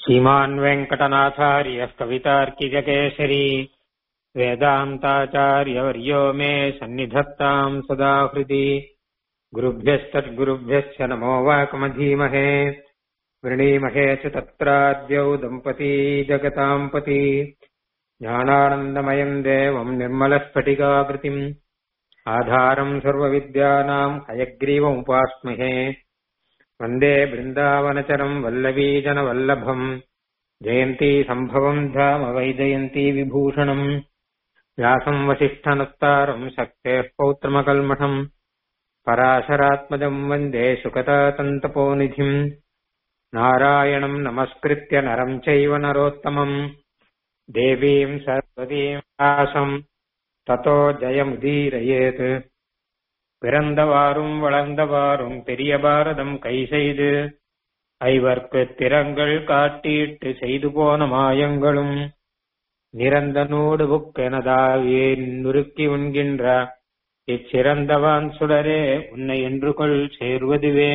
श्रीमान् वेङ्कटनाथार्यः कवितार्किजकेसरी वेदान्ताचार्यवर्यो मे सन्निधत्ताम् सदा हृदि गुरुभ्यस्तद्गुरुभ्यश्च नमो वाकमधीमहे वृणीमहे च तत्राद्यौ दम्पती जगताम् पति ज्ञानानन्दमयम् देवम् निर्मलस्फटिकाकृतिम् आधारम् सर्वविद्यानाम् हयग्रीवमुपास्महे वन्दे बृन्दावनचरम् वल्लवीजनवल्लभम् जयन्ती सम्भवम् धाम वैजयन्ती विभूषणम् व्यासम् वसिष्ठनत्तारम् शक्तेः पौत्रमकल्मषम् पराशरात्मजम् वन्दे सुकतातन्तपोनिधिम् नारायणम् नमस्कृत्य नरम् चैव नरोत्तमम् देवीम् सरस्वतीम् व्यासम् ततो जयमुदीरयेत् பிறந்தவாறும் வளர்ந்தவாறும் பெரிய பாரதம் கை செய்து ஐவர்க்கு திறங்கள் காட்டிட்டு செய்து போன மாயங்களும் நிறந்த நூடு புக்கெனதாவியே நுறுக்கி உண்கின்ற இச்சிறந்தவான் சுடரே உன்னை என்று கொள் சேர்வதுவே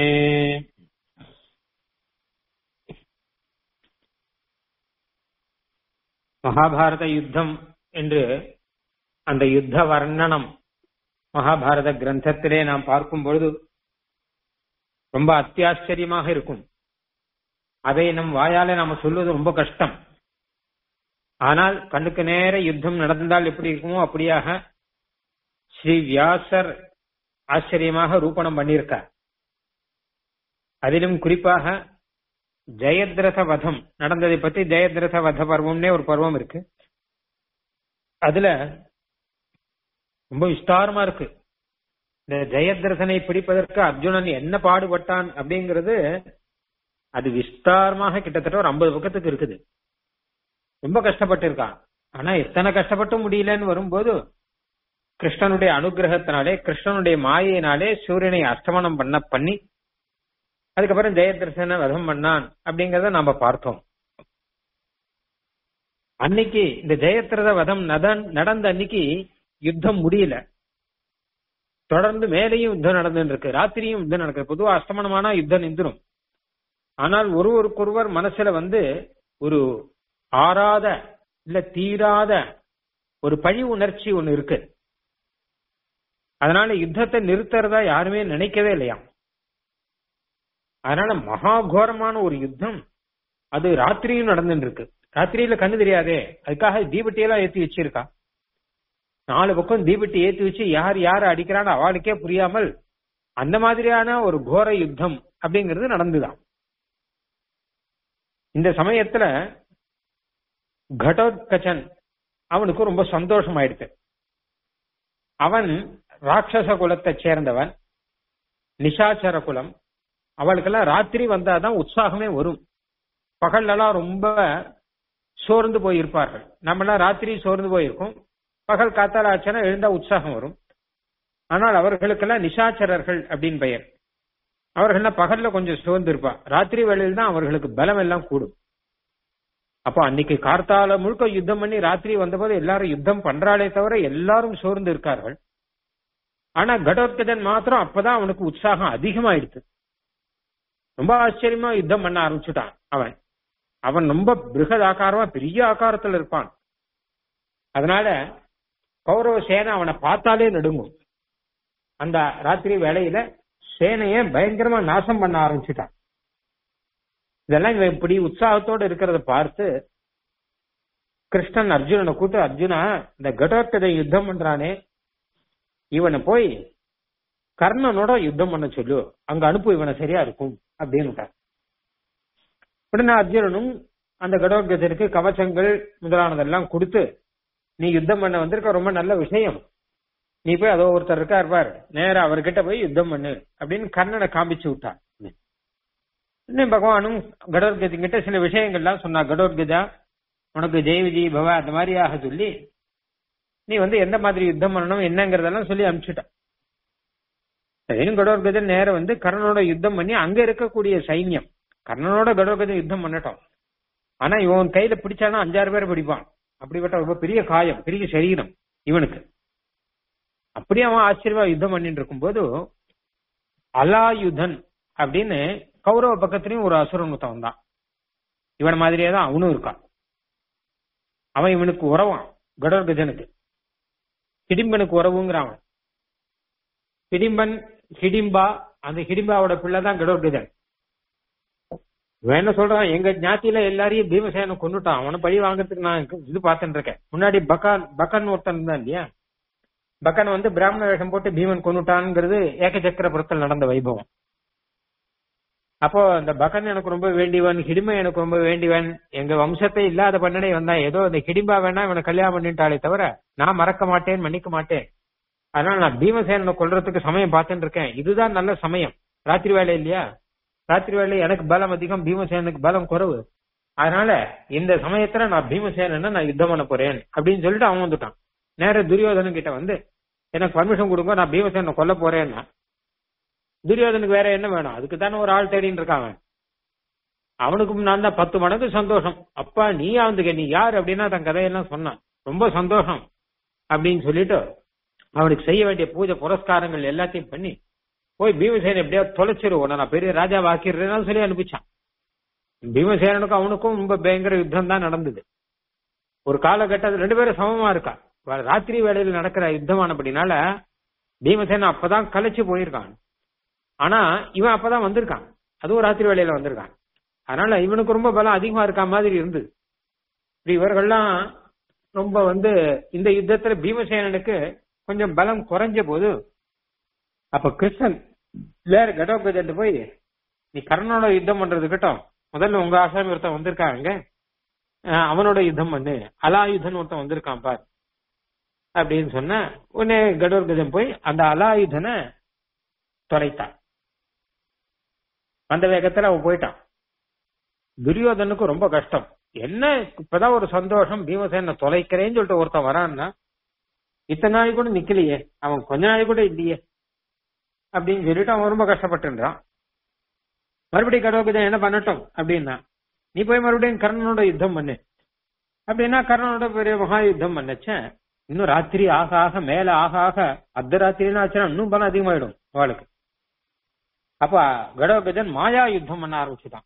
மகாபாரத யுத்தம் என்று அந்த யுத்த வர்ணனம் மகாபாரத கிரந்தத்திலே நாம் பார்க்கும் பொழுது ரொம்ப அத்தியாச்சரியமாக இருக்கும் அதை நம் வாயால நாம சொல்வது ரொம்ப கஷ்டம் ஆனால் கண்ணுக்கு நேர யுத்தம் நடந்தால் எப்படி இருக்குமோ அப்படியாக ஸ்ரீ வியாசர் ஆச்சரியமாக ரூபணம் பண்ணியிருக்கார் அதிலும் குறிப்பாக ஜெயத்ரத வதம் நடந்ததை பத்தி ஜெயத்ரத வத பருவம்னே ஒரு பருவம் இருக்கு அதுல ரொம்ப விஸ்தாரமா இருக்கு இந்த ஜெயத்ரசனை பிடிப்பதற்கு அர்ஜுனன் என்ன பாடுபட்டான் அப்படிங்கிறது அது விஸ்தாரமாக கிட்டத்தட்ட ஒரு ஐம்பது பக்கத்துக்கு இருக்குது ரொம்ப கஷ்டப்பட்டு இருக்கான் ஆனா எத்தனை கஷ்டப்பட்டும் முடியலன்னு வரும்போது கிருஷ்ணனுடைய அனுகிரகத்தினாலே கிருஷ்ணனுடைய மாயினாலே சூரியனை அஸ்தமனம் பண்ண பண்ணி அதுக்கப்புறம் ஜெயத்ரசனை வதம் பண்ணான் அப்படிங்கறத நாம பார்த்தோம் அன்னைக்கு இந்த ஜெயத்ரத வதம் நடந்த அன்னைக்கு யுத்தம் முடியல தொடர்ந்து மேலையும் யுத்தம் நடந்துட்டு இருக்கு ராத்திரியும் யுத்தம் நடக்குது பொதுவா அஸ்தமனமான யுத்தம் நின்றுடும் ஆனால் ஒருவருக்கொருவர் மனசுல வந்து ஒரு ஆறாத இல்ல தீராத ஒரு பழி உணர்ச்சி ஒண்ணு இருக்கு அதனால யுத்தத்தை நிறுத்துறதா யாருமே நினைக்கவே இல்லையா அதனால மகா கோரமான ஒரு யுத்தம் அது ராத்திரியும் நடந்துட்டு இருக்கு ராத்திரியில கண்ணு தெரியாதே அதுக்காக தீபட்டியெல்லாம் ஏத்தி வச்சிருக்கா நாலு பக்கம் தீபட்டி ஏத்தி வச்சு யார் யார் அடிக்கிறான்னு அவளுக்கே புரியாமல் அந்த மாதிரியான ஒரு கோர யுத்தம் அப்படிங்கிறது நடந்துதான் இந்த சமயத்துல கடோத்கச்சன் அவனுக்கு ரொம்ப சந்தோஷம் ஆயிடுச்சு அவன் ராட்சச குலத்தை சேர்ந்தவன் நிஷாச்சர குலம் அவளுக்கெல்லாம் ராத்திரி வந்தாதான் உற்சாகமே வரும் பகல்லலாம் ரொம்ப சோர்ந்து போயிருப்பார்கள் நம்மளாம் ராத்திரி சோர்ந்து போயிருக்கோம் பகல் காத்தால ஆச்சுன்னா எழுந்தா உற்சாகம் வரும் ஆனால் அவர்களுக்கெல்லாம் நிஷாச்சரர்கள் அப்படின்னு பெயர் அவர்கள்லாம் பகல்ல கொஞ்சம் சோர்ந்து இருப்பா ராத்திரி வேளையில் தான் அவர்களுக்கு பலம் எல்லாம் கூடும் அப்போ அன்னைக்கு கார்த்தால முழுக்க யுத்தம் பண்ணி ராத்திரி வந்தபோது எல்லாரும் யுத்தம் பண்றாளே தவிர எல்லாரும் சோர்ந்து இருக்கார்கள் ஆனா கடோத்கஜன் மாத்திரம் அப்பதான் அவனுக்கு உற்சாகம் அதிகமாயிடுச்சு ரொம்ப ஆச்சரியமா யுத்தம் பண்ண ஆரம்பிச்சுட்டான் அவன் அவன் ரொம்ப பிருகத் ஆகாரமா பெரிய ஆகாரத்துல இருப்பான் அதனால கௌரவ சேனை அவனை பார்த்தாலே நடுங்கும் அந்த ராத்திரி வேலையில சேனைய பயங்கரமா நாசம் பண்ண ஆரம்பிச்சுட்டான் இதெல்லாம் இவன் இப்படி உற்சாகத்தோடு இருக்கிறத பார்த்து கிருஷ்ணன் அர்ஜுனனை கூட்டு அர்ஜுனா இந்த கடோத்ததை யுத்தம் பண்றானே இவனை போய் கர்ணனோட யுத்தம் பண்ண சொல்லு அங்க அனுப்பு இவனை சரியா இருக்கும் அப்படின்னு உடனே அர்ஜுனனும் அந்த கடோத்கஜருக்கு கவச்சங்கள் முதலானதெல்லாம் கொடுத்து நீ யுத்தம் பண்ண வந்திருக்க ரொம்ப நல்ல விஷயம் நீ போய் அதோ ஒருத்தர் இருக்கா இருப்பார் நேரம் அவர்கிட்ட போய் யுத்தம் பண்ணு அப்படின்னு கர்ணனை காமிச்சு விட்டான் இன்னும் பகவானும் கடோத்கஜன் கிட்ட சில விஷயங்கள்லாம் சொன்னா கடோத்கஜா உனக்கு ஜெய விஜய் பவ அந்த மாதிரியாக சொல்லி நீ வந்து எந்த மாதிரி யுத்தம் பண்ணணும் என்னங்கிறதெல்லாம் சொல்லி அனுப்பிச்சுட்டான் சரின்னு கடோத்கஜன் நேரம் வந்து கர்ணனோட யுத்தம் பண்ணி அங்க இருக்கக்கூடிய சைன்யம் கர்ணனோட கடோத்கஜன் யுத்தம் பண்ணட்டும் ஆனா இவன் கையில பிடிச்சானா அஞ்சாறு பேர் பிடிப்பான் அப்படிப்பட்ட ரொம்ப பெரிய காயம் பெரிய சரீரம் இவனுக்கு அப்படியே அவன் ஆச்சரியமா யுத்தம் பண்ணிட்டு இருக்கும்போது அலாயுதன் அப்படின்னு கௌரவ பக்கத்துலயும் ஒரு அசுரன் ஒருத்தன் வந்தான் இவன் மாதிரியே தான் அவனும் இருக்கான் அவன் இவனுக்கு உறவான் கடோர்கஜனுக்கு ஹிடிம்பனுக்கு உறவுங்கிறான் அவன் ஹிடிம்பன் ஹிடிம்பா அந்த ஹிடிம்பாவோட பிள்ளை தான் கடோர்கஜன் இவன் என்ன சொல்றான் எங்க ஞாத்தியில எல்லாரையும் பீமசேன கொண்டுட்டான் அவனை பழி வாங்குறதுக்கு நான் இது பார்த்துட்டு இருக்கேன் முன்னாடி பக்கான் பக்கன் ஒருத்தன் இருந்தான் இல்லையா பக்கன் வந்து பிராமண வேஷம் போட்டு பீமன் கொண்டுட்டான்ங்கிறது ஏகச்சக்கரபுரத்தில் நடந்த வைபவம் அப்போ இந்த பகன் எனக்கு ரொம்ப வேண்டியவன் ஹிடிமை எனக்கு ரொம்ப வேண்டியவன் எங்க வம்சத்தை இல்லாத பண்ணனே வந்தான் ஏதோ இந்த ஹிடிம்பா வேணா இவனை கல்யாணம் பண்ணிட்டாலே தவிர நான் மறக்க மாட்டேன் மன்னிக்க மாட்டேன் அதனால நான் பீமசேனனை கொல்றதுக்கு சமயம் பார்த்துட்டு இருக்கேன் இதுதான் நல்ல சமயம் ராத்திரி வேலை இல்லையா ராத்திரி வேலை எனக்கு பலம் அதிகம் பீமசேனுக்கு பலம் குறைவு அதனால இந்த சமயத்துல நான் பீமசேனனை நான் யுத்தம் பண்ண போறேன் அப்படின்னு சொல்லிட்டு அவன் வந்துட்டான் நேர துரியோதனன் கிட்ட வந்து எனக்கு பர்மிஷன் கொடுங்க நான் பீமசேனை கொல்ல போறேன்னா துரியோதனுக்கு வேற என்ன வேணும் அதுக்கு தானே ஒரு ஆள் தேடின்னு இருக்கான் அவன் அவனுக்கும் நான் தான் பத்து மடங்கு சந்தோஷம் அப்பா நீ வந்துக்க நீ யார் அப்படின்னா தன் கதையெல்லாம் சொன்னான் ரொம்ப சந்தோஷம் அப்படின்னு சொல்லிட்டு அவனுக்கு செய்ய வேண்டிய பூஜை புரஸ்காரங்கள் எல்லாத்தையும் பண்ணி போய் பீமசேனை எப்படியாவது தொலைச்சிருவோம் நான் பெரிய ராஜா வாக்கிடுறேன்னு சொல்லி அனுப்பிச்சான் பீமசேனனுக்கும் அவனுக்கும் ரொம்ப பயங்கர யுத்தம் தான் நடந்தது ஒரு காலகட்டத்தில் ரெண்டு பேரும் சமமா இருக்கா ராத்திரி வேளையில் நடக்கிற யுத்தமானபடினால பீமசேனன் அப்பதான் கலைச்சு போயிருக்கான் ஆனா இவன் அப்பதான் வந்திருக்கான் அதுவும் ராத்திரி வேலையில வந்திருக்கான் அதனால இவனுக்கு ரொம்ப பலம் அதிகமா இருக்க மாதிரி இருந்தது இப்படி இவர்கள்லாம் ரொம்ப வந்து இந்த யுத்தத்துல பீமசேனனுக்கு கொஞ்சம் பலம் குறைஞ்ச போது அப்ப கிருஷ்ணன் வேற கடோகஜன் போய் நீ கர்ணனோட யுத்தம் பண்றது கிட்டும் முதல்ல உங்க ஆசாமி ஒருத்தன் வந்திருக்காங்க அவனோட யுத்தம் பண்ணு அலாயுதன் ஒருத்தன் வந்திருக்கான் பார் அப்படின்னு சொன்ன உடனே கடோர்கஜன் போய் அந்த அலாயுதனை தொலைத்தான் அந்த வேகத்துல அவன் போயிட்டான் துரியோதனுக்கு ரொம்ப கஷ்டம் என்ன இப்பதான் ஒரு சந்தோஷம் பீமசேன தொலைக்கிறேன்னு சொல்லிட்டு ஒருத்தன் வரான்னா இத்தனை நாள் கூட நிக்கலையே அவன் கொஞ்ச நாள் கூட இல்லையே அப்படின்னு சொல்லிட்டு அவன் ரொம்ப கஷ்டப்பட்டுன்றான் மறுபடியும் கடவுளுக்கு என்ன பண்ணட்டும் அப்படின்னா நீ போய் மறுபடியும் கர்ணனோட யுத்தம் பண்ணு அப்படின்னா கர்ணனோட பெரிய மகா யுத்தம் பண்ணச்சேன் இன்னும் ராத்திரி ஆக ஆக மேல ஆக ஆக அர்த்த ராத்திரின்னு ஆச்சுன்னா இன்னும் பலம் அதிகமாயிடும் அவளுக்கு அப்ப கடோகஜன் மாயா யுத்தம் பண்ண ஆரம்பிச்சுட்டான்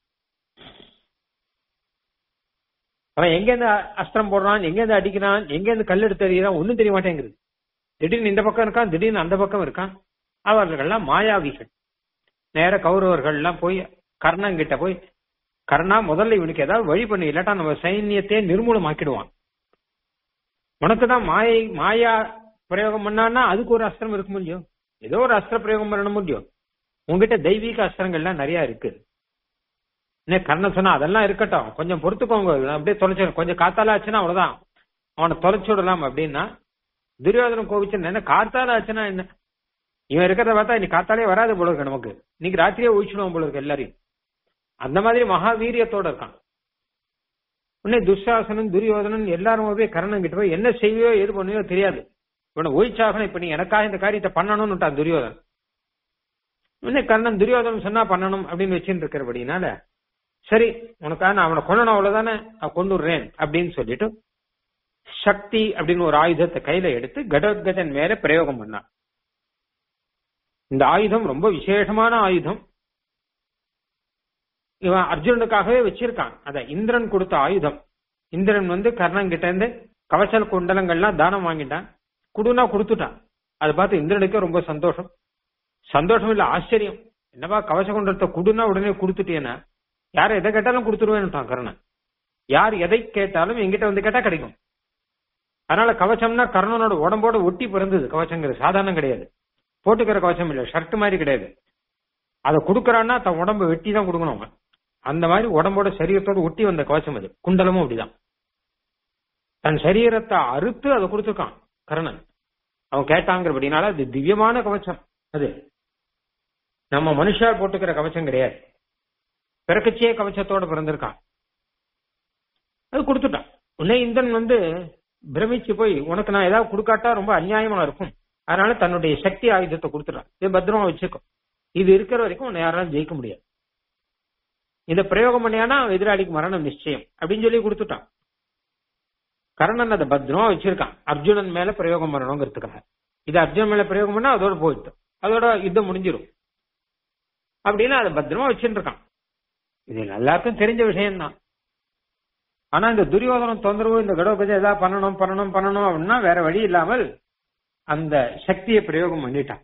அவன் எங்கேருந்து அஸ்திரம் போடுறான் எங்கேருந்து அடிக்கிறான் எங்கேருந்து கல் எடுத்து எறிகிறான் ஒன்னும் தெரிய மாட்டேங்குது திடீர்னு இந்த பக்கம் இருக்கான் திடீர்னு அந்த பக்கம் இருக்கான் அவர்கள்லாம் மாயாவிகள் நேர கௌரவர்கள் எல்லாம் போய் கர்ணன் கிட்ட போய் கர்ணா முதல்ல இவனுக்கு ஏதாவது வழி பண்ணி இல்லாட்டா நம்ம சைன்யத்தையே நிர்மூலமாக்கிடுவான் உனக்கு தான் மாயை மாயா பிரயோகம் பண்ணான்னா அதுக்கு ஒரு அஸ்திரம் இருக்க முடியும் ஏதோ ஒரு அஸ்திர பிரயோகம் பண்ண முடியும் உங்ககிட்ட தெய்வீக அஸ்திரங்கள்லாம் நிறைய இருக்கு இன்னும் கர்ணன் சொன்னா அதெல்லாம் இருக்கட்டும் கொஞ்சம் பொறுத்துக்கோங்க அப்படியே தொலைச்சிடும் கொஞ்சம் காத்தால ஆச்சுன்னா அவ்வளவுதான் அவனை தொலைச்சு விடலாம் அப்படின்னா துரியோதனம் கோவிச்சு என்ன காத்தால ஆச்சுன்னா என்ன இவன் இருக்கிறத பார்த்தா இன்னைக்கு காத்தாலே வராது போல இருக்கு நமக்கு இன்னைக்கு ராத்திரியே ஒழிச்சிடுவோம் போல இருக்கு எல்லாரையும் அந்த மாதிரி மகாவீரியத்தோட இருக்கான் உடனே துஷாசனன் துரியோதனன் எல்லாரும் போய் கர்ணன் கிட்ட போய் என்ன செய்வியோ எது பண்ணுவியோ தெரியாது இவனை ஒழிச்சாகணும் இப்ப நீ எனக்காக இந்த காரியத்தை பண்ணணும்னுட்டான் துரியோதன் உடனே கர்ணன் துரியோதனன் சொன்னா பண்ணணும் அப்படின்னு வச்சுட்டு இருக்கிறபடினால சரி உனக்காக நான் அவனை கொல்லணும் அவ்வளவுதானே நான் கொண்டு விடுறேன் அப்படின்னு சொல்லிட்டு சக்தி அப்படின்னு ஒரு ஆயுதத்தை கையில எடுத்து கடோத்கஜன் மேல பிரயோகம் பண்ணான் இந்த ஆயுதம் ரொம்ப விசேஷமான ஆயுதம் இவன் அர்ஜுனனுக்காகவே வச்சிருக்கான் அத இந்திரன் கொடுத்த ஆயுதம் இந்திரன் வந்து கர்ணன் கிட்ட இருந்து கவசல் குண்டலங்கள்லாம் தானம் வாங்கிட்டான் குடுனா கொடுத்துட்டான் அதை பார்த்து இந்திரனுக்கே ரொம்ப சந்தோஷம் சந்தோஷம் இல்ல ஆச்சரியம் என்னப்பா கவச குண்டலத்தை குடுனா உடனே கொடுத்துட்டேன்னா யார் எதை கேட்டாலும் கொடுத்துருவேன்னுட்டான் கர்ணன் யார் எதை கேட்டாலும் எங்கிட்ட வந்து கேட்டா கிடைக்கும் அதனால கவசம்னா கர்ணனோட உடம்போட ஒட்டி பிறந்தது கவசங்கிறது சாதாரணம் கிடையாது போட்டுக்கிற கவசம் இல்ல ஷர்ட் மாதிரி கிடையாது அதை கொடுக்கறான்னா தன் உடம்ப வெட்டி தான் கொடுக்கணும் அவன் அந்த மாதிரி உடம்போட சரீரத்தோட ஒட்டி வந்த கவசம் அது குண்டலமும் அப்படிதான் தன் சரீரத்தை அறுத்து அதை கொடுத்துருக்கான் கர்ணன் அவன் கேட்டாங்கிறபடினால அது திவ்யமான கவசம் அது நம்ம மனுஷா போட்டுக்கிற கவசம் கிடையாது பிறக்கச்சியே கவசத்தோட பிறந்திருக்கான் அது கொடுத்துட்டான் உடனே இந்திரன் வந்து பிரமிச்சு போய் உனக்கு நான் ஏதாவது கொடுக்காட்டா ரொம்ப அநியாயமா இருக்கும் அதனால தன்னுடைய சக்தி ஆயுதத்தை கொடுத்துட்டான் இது பத்திரமா வச்சுக்கோ இது இருக்கிற வரைக்கும் உன்னை யாராலும் ஜெயிக்க முடியாது இதை பிரயோகம் பண்ணியானா எதிராளிக்கு மரணம் நிச்சயம் அப்படின்னு சொல்லி கொடுத்துட்டான் கர்ணன் அதை பத்திரமா வச்சிருக்கான் அர்ஜுனன் மேல பிரயோகம் பண்ணணுங்கிறதுக்காக இது அர்ஜுனன் மேல பிரயோகம் பண்ணா அதோட போயிட்டு அதோட யுத்தம் முடிஞ்சிடும் அப்படின்னு அதை பத்திரமா வச்சுட்டு இருக்கான் இது எல்லாருக்கும் தெரிஞ்ச விஷயம்தான் ஆனா இந்த துரியோதனம் தொந்தரவு இந்த கடோகஜம் ஏதாவது பண்ணணும் பண்ணணும் பண்ணணும் அப்படின்னா வேற வழி இல்லாமல் அந்த சக்தியை பிரயோகம் பண்ணிட்டான்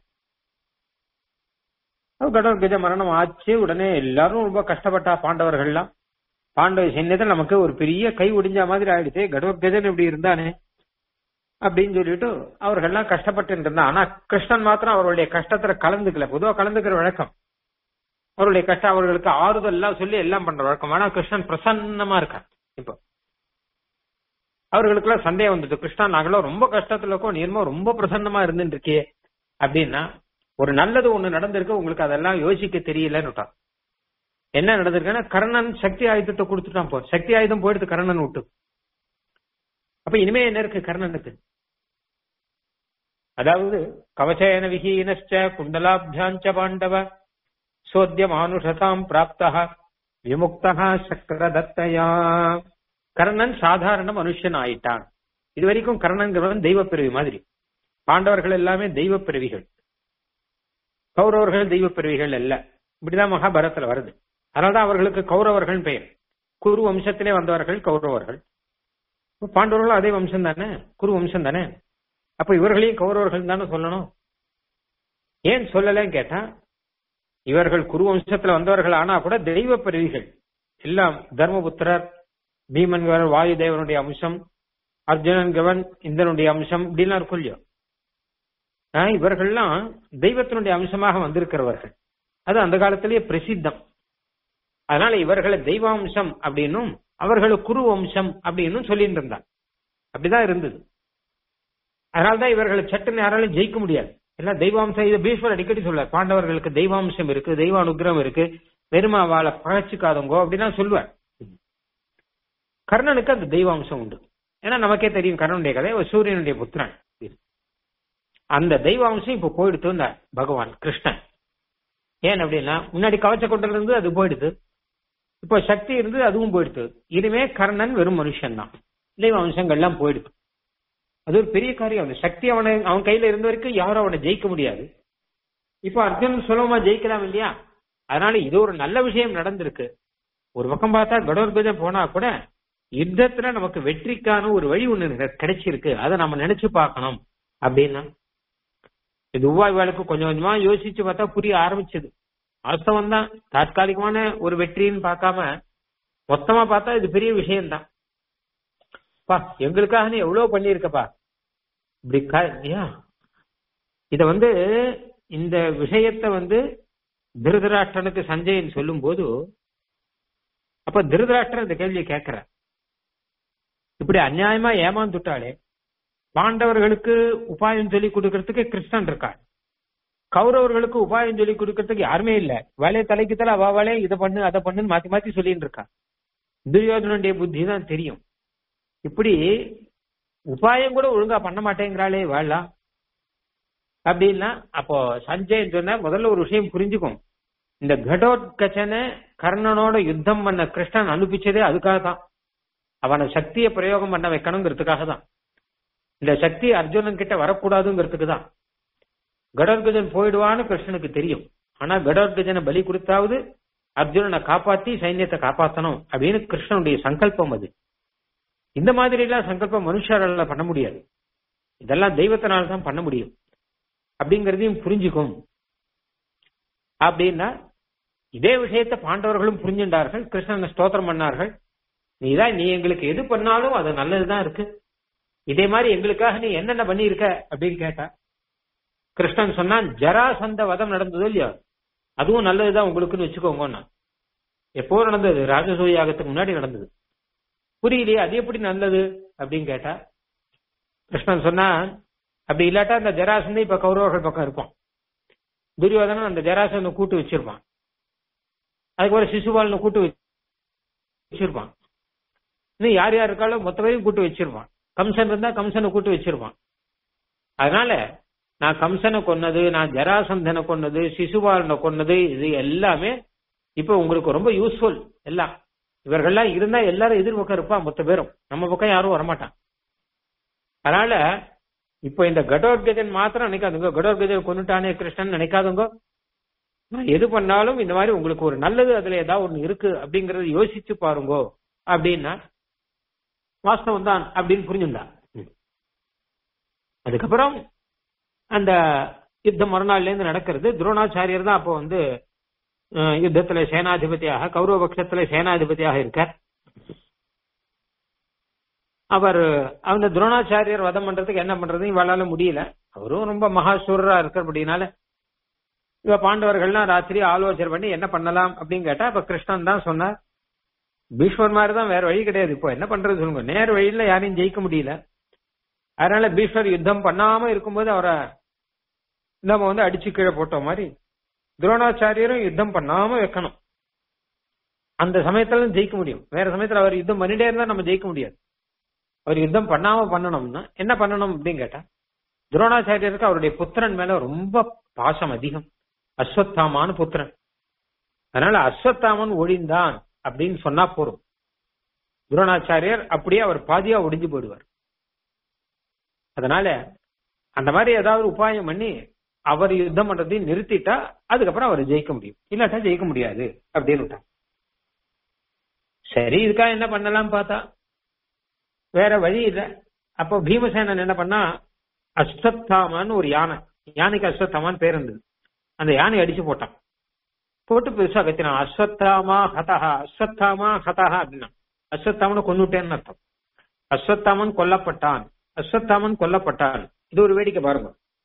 கடோகஜ மரணம் ஆச்சு உடனே எல்லாரும் ரொம்ப கஷ்டப்பட்டா பாண்டவர்கள்லாம் பாண்டவ சைன்யத்தில் நமக்கு ஒரு பெரிய கை ஒடிஞ்ச மாதிரி ஆயிடுச்சு கடோகஜன் இப்படி இருந்தானே அப்படின்னு சொல்லிட்டு அவர்கள்லாம் கஷ்டப்பட்டு இருந்தா ஆனா கிருஷ்ணன் மாத்திரம் அவருடைய கஷ்டத்துல கலந்துக்கல பொதுவா கலந்துக்கிற வழக்கம் அவருடைய கஷ்டம் அவர்களுக்கு ஆறுதல் எல்லாம் சொல்லி எல்லாம் பண்ற வழக்கம் ஆனா கிருஷ்ணன் பிரசன்னமா இருக்கார் இப்போ அவர்களுக்கு எல்லாம் சந்தேகம் வந்தது கிருஷ்ணா நாங்களும் ரொம்ப கஷ்டத்துல இருக்கோம் நீர்மோ ரொம்ப பிரசன்னமா இருந்துட்டு இருக்கியே அப்படின்னா ஒரு நல்லது ஒண்ணு நடந்திருக்கு உங்களுக்கு அதெல்லாம் யோசிக்க தெரியலன்னு என்ன நடந்திருக்குன்னா கர்ணன் சக்தி ஆயுதத்தை கொடுத்துட்டான் போ சக்தி ஆயுதம் போயிடுது கர்ணன் விட்டு அப்ப இனிமே என்ன இருக்கு கர்ணனுக்கு அதாவது கவசேன விஹீனச்ச குண்டலாபியாஞ்ச பாண்டவ சோத்திய மானுஷதாம் பிராப்தா விமுக்தா சக்கரதத்தையா கர்ணன் சாதாரண மனுஷன் ஆயிட்டான் இது வரைக்கும் கர்ணன்கிறவன் தெய்வ பிறவி மாதிரி பாண்டவர்கள் எல்லாமே தெய்வ பிறவிகள் கௌரவர்கள் தெய்வ பிறவிகள் அல்ல இப்படிதான் மகாபாரதத்துல வருது அதனால்தான் அவர்களுக்கு கௌரவர்கள் பெயர் குரு வம்சத்திலே வந்தவர்கள் கௌரவர்கள் பாண்டவர்களும் அதே வம்சம் தானே குரு வம்சம் தானே அப்ப இவர்களையும் கௌரவர்கள் தானே சொல்லணும் ஏன் சொல்லலன்னு கேட்டா இவர்கள் குரு வம்சத்துல வந்தவர்கள் ஆனா கூட தெய்வ பிறவிகள் எல்லாம் தர்மபுத்திரர் பீமன்கவர் வாயு தேவனுடைய அம்சம் அர்ஜுனன் கவன் இந்தனுடைய அம்சம் இப்படிலாம் இருக்கும் இல்லையோ இவர்கள்லாம் தெய்வத்தினுடைய அம்சமாக வந்திருக்கிறவர்கள் அது அந்த காலத்திலேயே பிரசித்தம் அதனால இவர்களை தெய்வாம்சம் அப்படின்னும் அவர்களை குரு வம்சம் அப்படின்னு சொல்லிட்டு இருந்தார் அப்படிதான் இருந்தது அதனால்தான் இவர்களை சட்டுன்னு யாராலும் ஜெயிக்க முடியாது எல்லாம் தெய்வாம்சம் இது பீஷ்வர் அடிக்கடி சொல்லுவார் பாண்டவர்களுக்கு தெய்வாம்சம் இருக்கு தெய்வ அனுகிரகம் இருக்கு வெறுமா வாழை பழச்சிக்காதவங்கோ அப்படின்னா சொல்லுவார் கர்ணனுக்கு அந்த தெய்வாம்சம் உண்டு ஏன்னா நமக்கே தெரியும் கர்ணனுடைய கதை சூரியனுடைய புத்திரன் அந்த தெய்வாம்சம் இப்ப போயிடுத்து இந்த பகவான் கிருஷ்ணன் ஏன் அப்படின்னா முன்னாடி கவச்ச கொண்டல இருந்து அது போயிடுது இப்போ சக்தி இருந்து அதுவும் போயிடுது இனிமே கர்ணன் வெறும் மனுஷன் தான் தெய்வ அம்சங்கள்லாம் போயிடுது அது ஒரு பெரிய காரியம் அந்த சக்தி அவனை அவன் கையில இருந்த வரைக்கும் யாரும் அவனை ஜெயிக்க முடியாது இப்போ அர்ஜுனன் சுலபமா ஜெயிக்கலாம் இல்லையா அதனால இது ஒரு நல்ல விஷயம் நடந்திருக்கு ஒரு பக்கம் பார்த்தா கடோர்கஜம் போனா கூட யுத்தத்துல நமக்கு வெற்றிக்கான ஒரு வழி ஒண்ணு கிடைச்சிருக்கு அதை நம்ம நினைச்சு பார்க்கணும் அப்படின்னா இது உவாய்வாளுக்கு கொஞ்சம் கொஞ்சமா யோசிச்சு பார்த்தா புரிய ஆரம்பிச்சது வாஸ்தவம் தான் தாற்காலிகமான ஒரு வெற்றின்னு பார்க்காம மொத்தமா பார்த்தா இது பெரிய விஷயம்தான் பா எங்களுக்காக நீ எவ்வளவு பண்ணிருக்கப்பா இப்படி இத வந்து இந்த விஷயத்த வந்து திருதராஷ்டனுக்கு சஞ்சயன் சொல்லும் போது அப்ப திருதராஷ்டிரன் இந்த கேள்வியை கேட்கிற இப்படி அநியாயமா ஏமாந்துட்டாளே பாண்டவர்களுக்கு உபாயம் சொல்லி கொடுக்கறதுக்கு கிருஷ்ணன் இருக்காள் கௌரவர்களுக்கு உபாயம் சொல்லி கொடுக்கறதுக்கு யாருமே இல்ல வேலையை தலைக்கு தலை அவ வேலையை இதை பண்ணு அதை பண்ணுன்னு மாத்தி மாத்தி சொல்லிட்டு இருக்கா துரியோதனுடைய புத்தி தான் தெரியும் இப்படி உபாயம் கூட ஒழுங்கா பண்ண மாட்டேங்கிறாளே வாழலாம் அப்படின்னா அப்போ சஞ்சயன் சொன்ன முதல்ல ஒரு விஷயம் புரிஞ்சுக்கும் இந்த கடோத்கச்சனை கர்ணனோட யுத்தம் பண்ண கிருஷ்ணன் அனுப்பிச்சதே அதுக்காக தான் அவனை சக்தியை பிரயோகம் பண்ண வைக்கணுங்கிறதுக்காக தான் இந்த சக்தி அர்ஜுனன் கிட்ட வரக்கூடாதுங்கிறதுக்கு தான் கடோத்கஜன் போயிடுவான்னு கிருஷ்ணனுக்கு தெரியும் ஆனா கடோத்கஜனை பலி கொடுத்தாவது அர்ஜுனனை காப்பாத்தி சைன்யத்தை காப்பாத்தணும் அப்படின்னு கிருஷ்ணனுடைய சங்கல்பம் அது இந்த மாதிரி எல்லாம் சங்கல்பம் மனுஷரால பண்ண முடியாது இதெல்லாம் தெய்வத்தினால தான் பண்ண முடியும் அப்படிங்கறதையும் புரிஞ்சுக்கும் அப்படின்னா இதே விஷயத்த பாண்டவர்களும் புரிஞ்சுட்டார்கள் கிருஷ்ணனை ஸ்தோத்திரம் பண்ணார்கள் நீதான் நீ எங்களுக்கு எது பண்ணாலும் அது நல்லதுதான் இருக்கு இதே மாதிரி எங்களுக்காக நீ என்னென்ன பண்ணியிருக்க அப்படின்னு கேட்டா கிருஷ்ணன் சொன்னான் ஜராசந்த வதம் நடந்தது இல்லையா அதுவும் நல்லதுதான் உங்களுக்குன்னு வச்சுக்கோங்கன்னா எப்போ நடந்தது ராஜசூய யாகத்துக்கு முன்னாடி நடந்தது புரியலையே அது எப்படி நல்லது அப்படின்னு கேட்டா கிருஷ்ணன் சொன்னா அப்படி இல்லாட்டா அந்த ஜராசந்தை இப்ப கௌரவர்கள் பக்கம் இருப்பான் துரியோதனன் அந்த ஜராசந்த கூட்டு வச்சிருப்பான் அதுக்கு ஒரு சிசுபாலனை கூட்டு வச்சிருப்பான் இன்னும் யார் யார் இருக்காலும் மொத்த பேரையும் கூட்டு வச்சிருப்பான் கம்சன் இருந்தா கம்சனை கூட்டு வச்சிருப்பான் அதனால நான் கம்சனை கொன்னது நான் ஜராசந்தனை கொன்னது சிசுபாலனை கொன்னது இது எல்லாமே இப்ப உங்களுக்கு ரொம்ப யூஸ்ஃபுல் எல்லாம் இவர்கள்லாம் இருந்தா எல்லாரும் எதிர்பக்கம் இருப்பான் மொத்த பேரும் நம்ம பக்கம் யாரும் வரமாட்டான் அதனால இப்போ இந்த கடோர்கஜன் மாத்திரம் நினைக்காதுங்க கடோர்கஜன் கொண்டுட்டானே கிருஷ்ணன் நினைக்காதுங்க நான் எது பண்ணாலும் இந்த மாதிரி உங்களுக்கு ஒரு நல்லது அதுல ஏதாவது ஒண்ணு இருக்கு அப்படிங்கறத யோசிச்சு பாருங்கோ அப்படின்னா வாஸ்தவம் தான் அப்படின்னு புரிஞ்சுட்டான் அதுக்கப்புறம் அந்த யுத்தம் மறுநாள்ல இருந்து நடக்கிறது துரோணாச்சாரியர் தான் அப்போ வந்து அஹ், யுத்தத்துல சேனாதிபதியாக கௌரவ பட்சத்துல சேனாதிபதியாக இருக்கார் அவர் அந்த துரோணாச்சாரியர் வதம் பண்றதுக்கு என்ன பண்றது இவளால முடியல அவரும் ரொம்ப மகாசூரரா இருக்கிறபடினால இவ பாண்டவர்கள்லாம் ராத்திரி ஆலோசனை பண்ணி என்ன பண்ணலாம் அப்படின்னு கேட்டா இப்ப கிருஷ்ணன் தான் சொன்னார் பீஷ்மர் மாதிரி தான் வேற வழி கிடையாது இப்போ என்ன பண்றது சொல்லுங்க நேர வழியில யாரையும் ஜெயிக்க முடியல அதனால பீஷ்மர் யுத்தம் பண்ணாம இருக்கும்போது அவரை நம்ம வந்து அடிச்சு கீழே போட்ட மாதிரி துரோணாச்சாரியரும் யுத்தம் பண்ணாம வைக்கணும் அந்த சமயத்துல ஜெயிக்க முடியும் வேற சமயத்துல அவர் யுத்தம் பண்ணிட்டே இருந்தா நம்ம ஜெயிக்க முடியாது அவர் யுத்தம் பண்ணாம பண்ணணும்னா என்ன பண்ணணும் அப்படின்னு கேட்டா துரோணாச்சாரியருக்கு அவருடைய புத்திரன் மேல ரொம்ப பாசம் அதிகம் அஸ்வத்தாமான்னு புத்திரன் அதனால அஸ்வத்தாமன் ஒழிந்தான் அப்படின்னு சொன்னா போறோம் துரோணாச்சாரியர் அப்படியே அவர் பாதியா ஒடிஞ்சு போயிடுவார் அதனால அந்த மாதிரி ஏதாவது உபாயம் பண்ணி அவர் யுத்தம் பண்றதையும் நிறுத்திட்டா அதுக்கப்புறம் அவர் ஜெயிக்க முடியும் இல்லாட்டா ஜெயிக்க முடியாது அப்படின்னு விட்டான் சரி இதுக்காக என்ன பண்ணலாம் பார்த்தா வேற வழி இல்லை அப்போ பீமசேனன் என்ன பண்ணா அஸ்வத்தாமான்னு ஒரு யானை யானைக்கு அஸ்வத்தாமான்னு பேர் இருந்தது அந்த யானை அடிச்சு போட்டான் போட்டு பெருசா கத்தினான் அஸ்வத்தாமா ஹதஹா அஸ்வத்தாமா ஹதஹா அப்படின்னா அஸ்வத்தாமனை கொன்னுட்டேன்னு அர்த்தம் அஸ்வத்தாமன் கொல்லப்பட்டான் அஸ்வத்தாமன் கொல்லப்பட்டான் இது ஒரு வேடிக்கை பாருங்க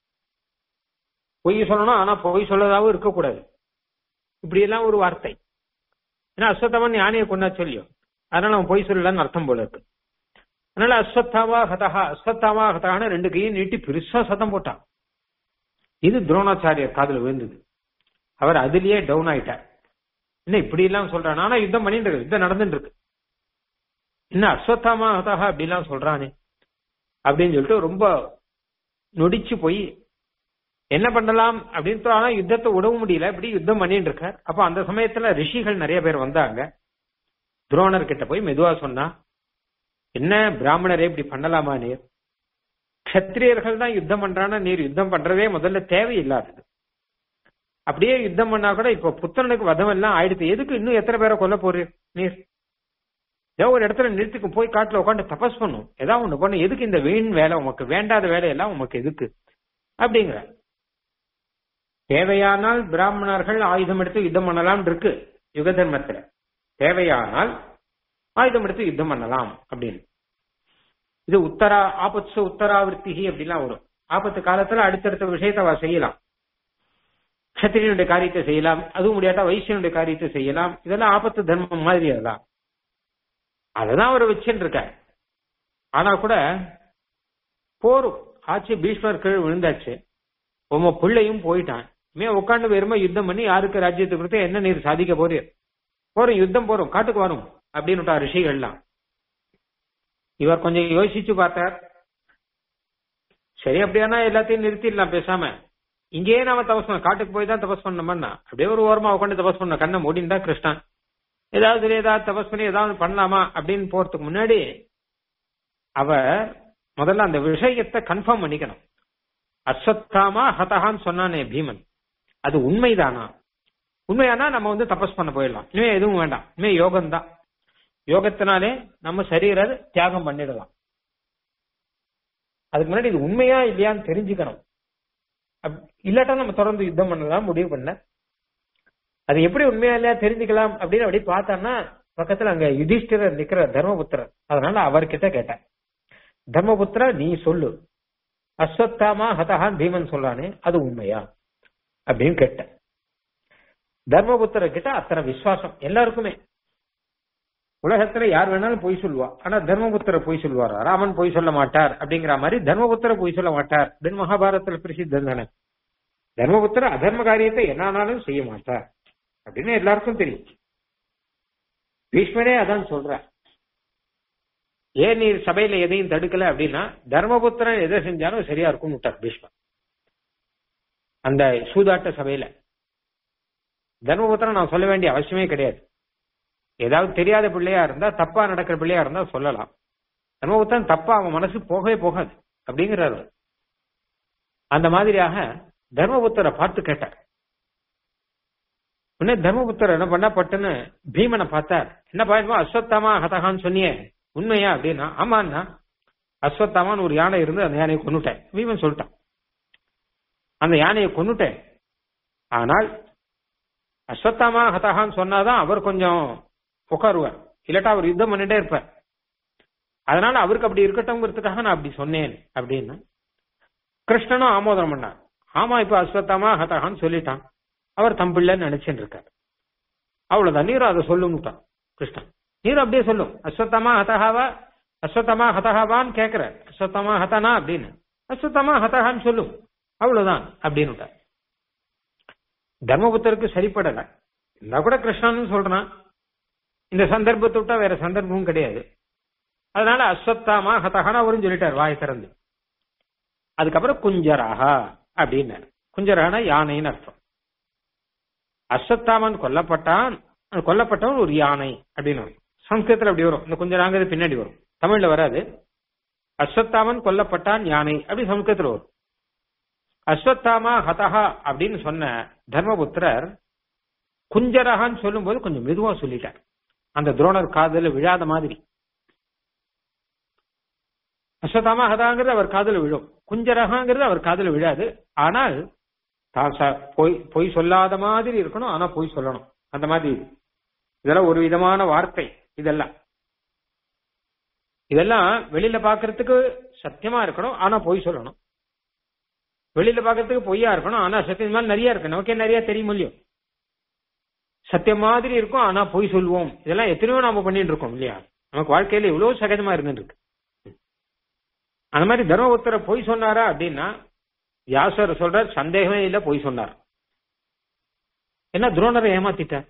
பொய் சொல்லணும் ஆனா பொய் சொல்லதாவும் இருக்கக்கூடாது இப்படி எல்லாம் ஒரு வார்த்தை ஏன்னா அஸ்வத்தாமன் யானையை கொண்டா சொல்லியும் அதனால அவன் பொய் சொல்லலன்னு அர்த்தம் போல இருக்கு அதனால அஸ்வத்தாமா ஹதஹா அஸ்வத்தாமா ஹதஹான்னு ரெண்டு கையும் நீட்டி பெருசா சத்தம் போட்டான் இது துரோணாச்சாரியர் காதுல விழுந்தது அவர் அதுலயே டவுன் ஆயிட்டார் என்ன இப்படி எல்லாம் சொல்றான் ஆனா யுத்தம் பண்ணிட்டு இருக்கு யுத்தம் நடந்துட்டு இருக்கு என்ன அஸ்வத்தாமா ஹதஹா அப்படி எல்லாம் சொல்றானே அப்படின்னு சொல்லிட்டு ரொம்ப நொடிச்சு போய் என்ன பண்ணலாம் அப்படின்னு ஆனா யுத்தத்தை விடவும் முடியல இப்படி யுத்தம் பண்ணிட்டு இருக்கார் அப்ப அந்த சமயத்துல ரிஷிகள் நிறைய பேர் வந்தாங்க துரோணர் கிட்ட போய் மெதுவா சொன்னா என்ன பிராமணரே இப்படி பண்ணலாமா நீர் கத்திரியர்கள் தான் யுத்தம் பண்றானா நீர் யுத்தம் பண்றதே முதல்ல தேவையில்லாதது அப்படியே யுத்தம் பண்ணா கூட இப்ப புத்தனுக்கு வதம் எல்லாம் ஆயிடுத்து எதுக்கு இன்னும் எத்தனை பேரை கொல்ல போறீர் நீர் ஏதோ ஒரு இடத்துல நிறுத்திக்கு போய் காட்டுல உட்காந்து தபஸ் பண்ணும் ஏதாவது ஒண்ணு பண்ணு எதுக்கு இந்த வீண் வேலை உமக்கு வேண்டாத வேலையெல்லாம் உமக்கு எதுக்கு அப்படிங்கிற தேவையானால் பிராமணர்கள் ஆயுதம் எடுத்து யுத்தம் பண்ணலாம் இருக்கு யுக தர்மத்துல தேவையானால் ஆயுதம் எடுத்து யுத்தம் பண்ணலாம் அப்படின்னு இது உத்தரா ஆபத்சு உத்தராவிருத்திகி அப்படிலாம் வரும் ஆபத்து காலத்துல அடுத்தடுத்த விஷயத்தை அவ செய்யலாம் கத்திரியனுடைய காரியத்தை செய்யலாம் அதுவும் முடியாட்டா வைசியனுடைய காரியத்தை செய்யலாம் இதெல்லாம் ஆபத்து தர்மம் மாதிரி அதெல்லாம் அததான் அவர் வச்சுட்டு இருக்க ஆனா கூட போரும் ஆச்சு பீஷ்மர் கீழ் விழுந்தாச்சு உங்க பிள்ளையும் போயிட்டான் மே உட்காந்து வெறுமை யுத்தம் பண்ணி யாருக்கு ராஜ்யத்தை கொடுத்து என்ன நீர் சாதிக்க போறீர் போறோம் யுத்தம் போறோம் காட்டுக்கு வரும் அப்படின்னு ரிஷிகள்லாம் இவர் கொஞ்சம் யோசிச்சு பார்த்தார் சரி அப்படியானா எல்லாத்தையும் நிறுத்திடலாம் பேசாம இங்கேயே நாம தபஸ் பண்ண காட்டுக்கு போய் தான் தபஸ் பண்ணோம்னா அப்படியே ஒரு ஓரமா உட்காந்து தபஸ் பண்ண கண்ணை மூடிந்தா கிருஷ்ணன் ஏதாவது ஏதாவது தபஸ் பண்ணி ஏதாவது பண்ணலாமா அப்படின்னு போறதுக்கு முன்னாடி அவர் முதல்ல அந்த விஷயத்தை கன்ஃபார்ம் பண்ணிக்கணும் அஸ்வத்தாமா ஹதஹான்னு சொன்னானே பீமன் அது உண்மைதானா உண்மையானா நம்ம வந்து தபஸ் பண்ண போயிடலாம் இனிமே எதுவும் வேண்டாம் இனிமே யோகம் தான் யோகத்தினாலே நம்ம சரீர தியாகம் பண்ணிடலாம் அதுக்கு முன்னாடி இது உண்மையா இல்லையான்னு தெரிஞ்சுக்கணும் இல்லாட்டா நம்ம தொடர்ந்து யுத்தம் பண்ணலாம் முடிவு பண்ண அது எப்படி உண்மையா இல்லையா தெரிஞ்சுக்கலாம் அப்படின்னு அப்படி பார்த்தான்னா பக்கத்துல அங்க யுதிஷ்டிரர் நிக்கிற தர்மபுத்திரர் அதனால அவர்கிட்ட கேட்டேன் தர்மபுத்திர நீ சொல்லு அஸ்வத்தாமா ஹதஹான் பீமன் சொல்றானே அது உண்மையா அப்படின்னு கேட்டேன் தர்மபுத்திர கிட்ட அத்தனை விசுவாசம் எல்லாருக்குமே உலகத்துல யார் வேணாலும் பொய் சொல்லுவா ஆனா தர்மபுத்திர பொய் சொல்லுவாரா ராமன் பொய் சொல்ல மாட்டார் அப்படிங்கிற மாதிரி தர்மபுத்திர பொய் சொல்ல மாட்டார் அப்படின்னு மகாபாரதத்துல பிரசித்தம் தானே தர்மபுத்திர அதர்ம காரியத்தை என்னானாலும் செய்ய மாட்டார் அப்படின்னு எல்லாருக்கும் தெரியும் பீஷ்மரே அதான் சொல்ற ஏன் நீ சபையில எதையும் தடுக்கல அப்படின்னா தர்மபுத்திரன் எதை செஞ்சாலும் சரியா இருக்கும்னு விட்டார் பீஷ்மர் அந்த சூதாட்ட சபையில தர்மபுத்திரன் நான் சொல்ல வேண்டிய அவசியமே கிடையாது ஏதாவது தெரியாத பிள்ளையா இருந்தா தப்பா நடக்கிற பிள்ளையா இருந்தா சொல்லலாம் தர்மபுத்திரன் தப்பா அவன் மனசு போகவே போகாது அப்படிங்கிறாரு அந்த மாதிரியாக தர்மபுத்தரை பார்த்து கேட்டார் உடனே தர்மபுத்தர் என்ன பண்ணா பட்டுன்னு பீமனை பார்த்தார் என்ன பாருமா அஸ்வத்தாமா ஹதகான்னு சொன்னியே உண்மையா அப்படின்னா ஆமாண்ணா அஸ்வத்தாமான்னு ஒரு யானை இருந்து அந்த யானையை கொன்னுட்டேன் பீமன் சொல்லிட்டான் அந்த யானையை கொன்னுட்டேன் ஆனால் அஸ்வத்தாமா ஹதகான்னு சொன்னாதான் அவர் கொஞ்சம் உட்காருவார் இல்லாட்டா அவர் யுத்தம் பண்ணிட்டே இருப்பார் அதனால அவருக்கு அப்படி இருக்கட்டும்ங்கிறதுக்காக நான் அப்படி சொன்னேன் அப்படின்னு கிருஷ்ணனும் ஆமோதனம் பண்ணார் ஆமா இப்ப அஸ்வத்தாமா ஹதகான்னு சொல்லிட்டான் அவர் தம்பிள்ளன்னு நினைச்சுட்டு இருக்கார் அவ்வளவுதான் நீரும் அதை சொல்லுங்கட்டான் கிருஷ்ணன் நீரும் அப்படியே சொல்லும் அஸ்வத்தமா ஹதஹாவா அஸ்வத்தமா ஹதஹாவான்னு கேட்கிற அஸ்வத்தமா ஹதனா அப்படின்னு அஸ்வத்தமா ஹதஹான்னு சொல்லும் அவ்வளவுதான் அப்படின்னு தர்மபுத்தருக்கு சரிப்படல இருந்தா கூட கிருஷ்ணன் சொல்றான் இந்த சந்தர்ப்பத்தை விட்டா வேற சந்தர்ப்பமும் கிடையாது அதனால அஸ்வத்தாமா ஹதஹானா அவரும் சொல்லிட்டார் வாய் திறந்து அதுக்கப்புறம் குஞ்சராகா அப்படின்னாரு குஞ்சரானா யானைன்னு அர்த்தம் அஸ்வத்தாமன் கொல்லப்பட்டான் கொல்லப்பட்டவன் ஒரு யானை அப்படின்னு வரும் சம்ஸ்கிருதத்துல அப்படி வரும் இந்த குஞ்சராங்கிறது பின்னாடி வரும் தமிழ்ல வராது அஸ்வத்தாமன் கொல்லப்பட்டான் யானை அப்படி சம்ஸ்கிருதத்துல வரும் அஸ்வத்தாமா ஹதஹா அப்படின்னு சொன்ன தர்மபுத்திரர் குஞ்சரகான்னு சொல்லும்போது கொஞ்சம் மெதுவா சொல்லிட்டார் அந்த துரோணர் காதல விழாத மாதிரி அஸ்வத்தாமா ஹதாங்கிறது அவர் காதல விழும் குஞ்சரகாங்கிறது அவர் காதல விழாது ஆனால் தான் பொய் பொய் சொல்லாத மாதிரி இருக்கணும் ஆனா பொய் சொல்லணும் அந்த மாதிரி இதெல்லாம் ஒரு விதமான வார்த்தை இதெல்லாம் இதெல்லாம் வெளியில பாக்குறதுக்கு சத்தியமா இருக்கணும் ஆனா பொய் சொல்லணும் வெளியில பாக்குறதுக்கு பொய்யா இருக்கணும் ஆனா சத்தியம் மாதிரி நிறைய இருக்கு நமக்கே நிறைய தெரியும் இல்லையோ சத்தியம் மாதிரி இருக்கும் ஆனா பொய் சொல்லுவோம் இதெல்லாம் எத்தனையோ நாம பண்ணிட்டு இருக்கோம் இல்லையா நமக்கு வாழ்க்கையில இவ்வளவு சகஜமா இருந்துட்டு இருக்கு அந்த மாதிரி தர்மபுத்திர பொய் சொன்னாரா அப்படின்னா வியாசர் சொல்றார் சந்தேகமே இல்ல பொய் சொன்னார் என்ன துரோணரை ஏமாத்திட்டார்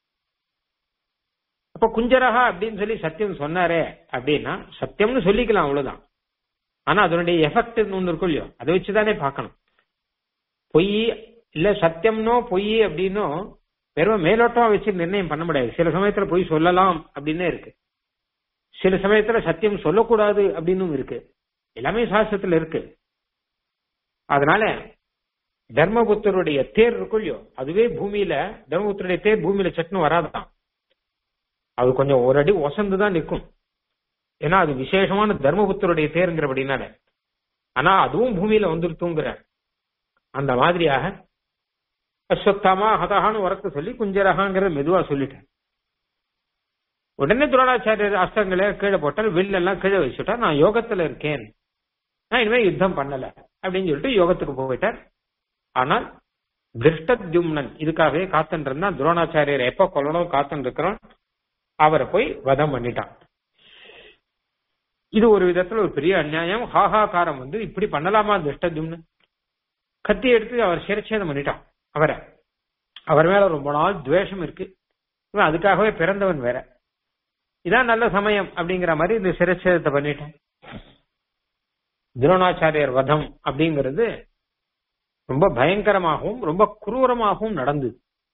அப்ப குஞ்சரகா அப்படின்னு சொல்லி சத்தியம் சொன்னாரே அப்படின்னா சத்தியம்னு சொல்லிக்கலாம் அவ்வளவுதான் ஆனா அதனுடைய எஃபெக்ட் ஒண்ணு இருக்கும் இல்லையோ அதை வச்சுதானே பார்க்கணும் பொய் இல்ல சத்தியம்னோ பொய் அப்படின்னோ வெறும் மேலோட்டமா வச்சு நிர்ணயம் பண்ண முடியாது சில சமயத்துல பொய் சொல்லலாம் அப்படின்னு இருக்கு சில சமயத்துல சத்தியம் சொல்லக்கூடாது அப்படின்னு இருக்கு எல்லாமே சாஸ்திரத்துல இருக்கு அதனால தர்மபுத்தருடைய தேர் இருக்கும் இல்லையோ அதுவே பூமியில தர்மபுத்தருடைய தேர் பூமியில சட்டுன்னு வராதான் அது கொஞ்சம் ஒரு அடி ஒசந்துதான் நிற்கும் ஏன்னா அது விசேஷமான தர்மபுத்தருடைய தேருங்கிறபடினால ஆனா அதுவும் பூமியில வந்துருத்துங்கிற அந்த மாதிரியாக அஸ்வத்தாமா ஹதஹான்னு வரக்க சொல்லி குஞ்சரகாங்கிறத மெதுவா சொல்லிட்டேன் உடனே துரோணாச்சாரியர் அஸ்திரங்களை கீழே போட்டால் வில்லெல்லாம் கீழே வச்சுட்டா நான் யோகத்துல இருக்கேன் நான் இனிமே யுத்தம் பண்ணல அப்படின்னு சொல்லிட்டு யோகத்துக்கு போயிட்டார் ஆனால் திருஷ்டத்யும்னன் இதுக்காகவே காத்துட்டு இருந்தா துரோணாச்சாரியர் எப்ப கொல்லணும் காத்துட்டு இருக்கிறோம் அவரை போய் வதம் பண்ணிட்டான் இது ஒரு விதத்துல ஒரு பெரிய அநியாயம் ஹாஹாகாரம் வந்து இப்படி பண்ணலாமா திருஷ்டத்யும்னு கத்தி எடுத்து அவர் சிரச்சேதம் பண்ணிட்டான் அவரை அவர் மேல ரொம்ப நாள் துவேஷம் இருக்கு இவன் அதுக்காகவே பிறந்தவன் வேற இதான் நல்ல சமயம் அப்படிங்கிற மாதிரி இந்த சிரச்சேதத்தை பண்ணிட்டான் துரோணாச்சாரியர் வதம் அப்படிங்கிறது ரொம்ப பயங்கரமாகவும் ரொம்ப குரூரமாகவும் நடந்தது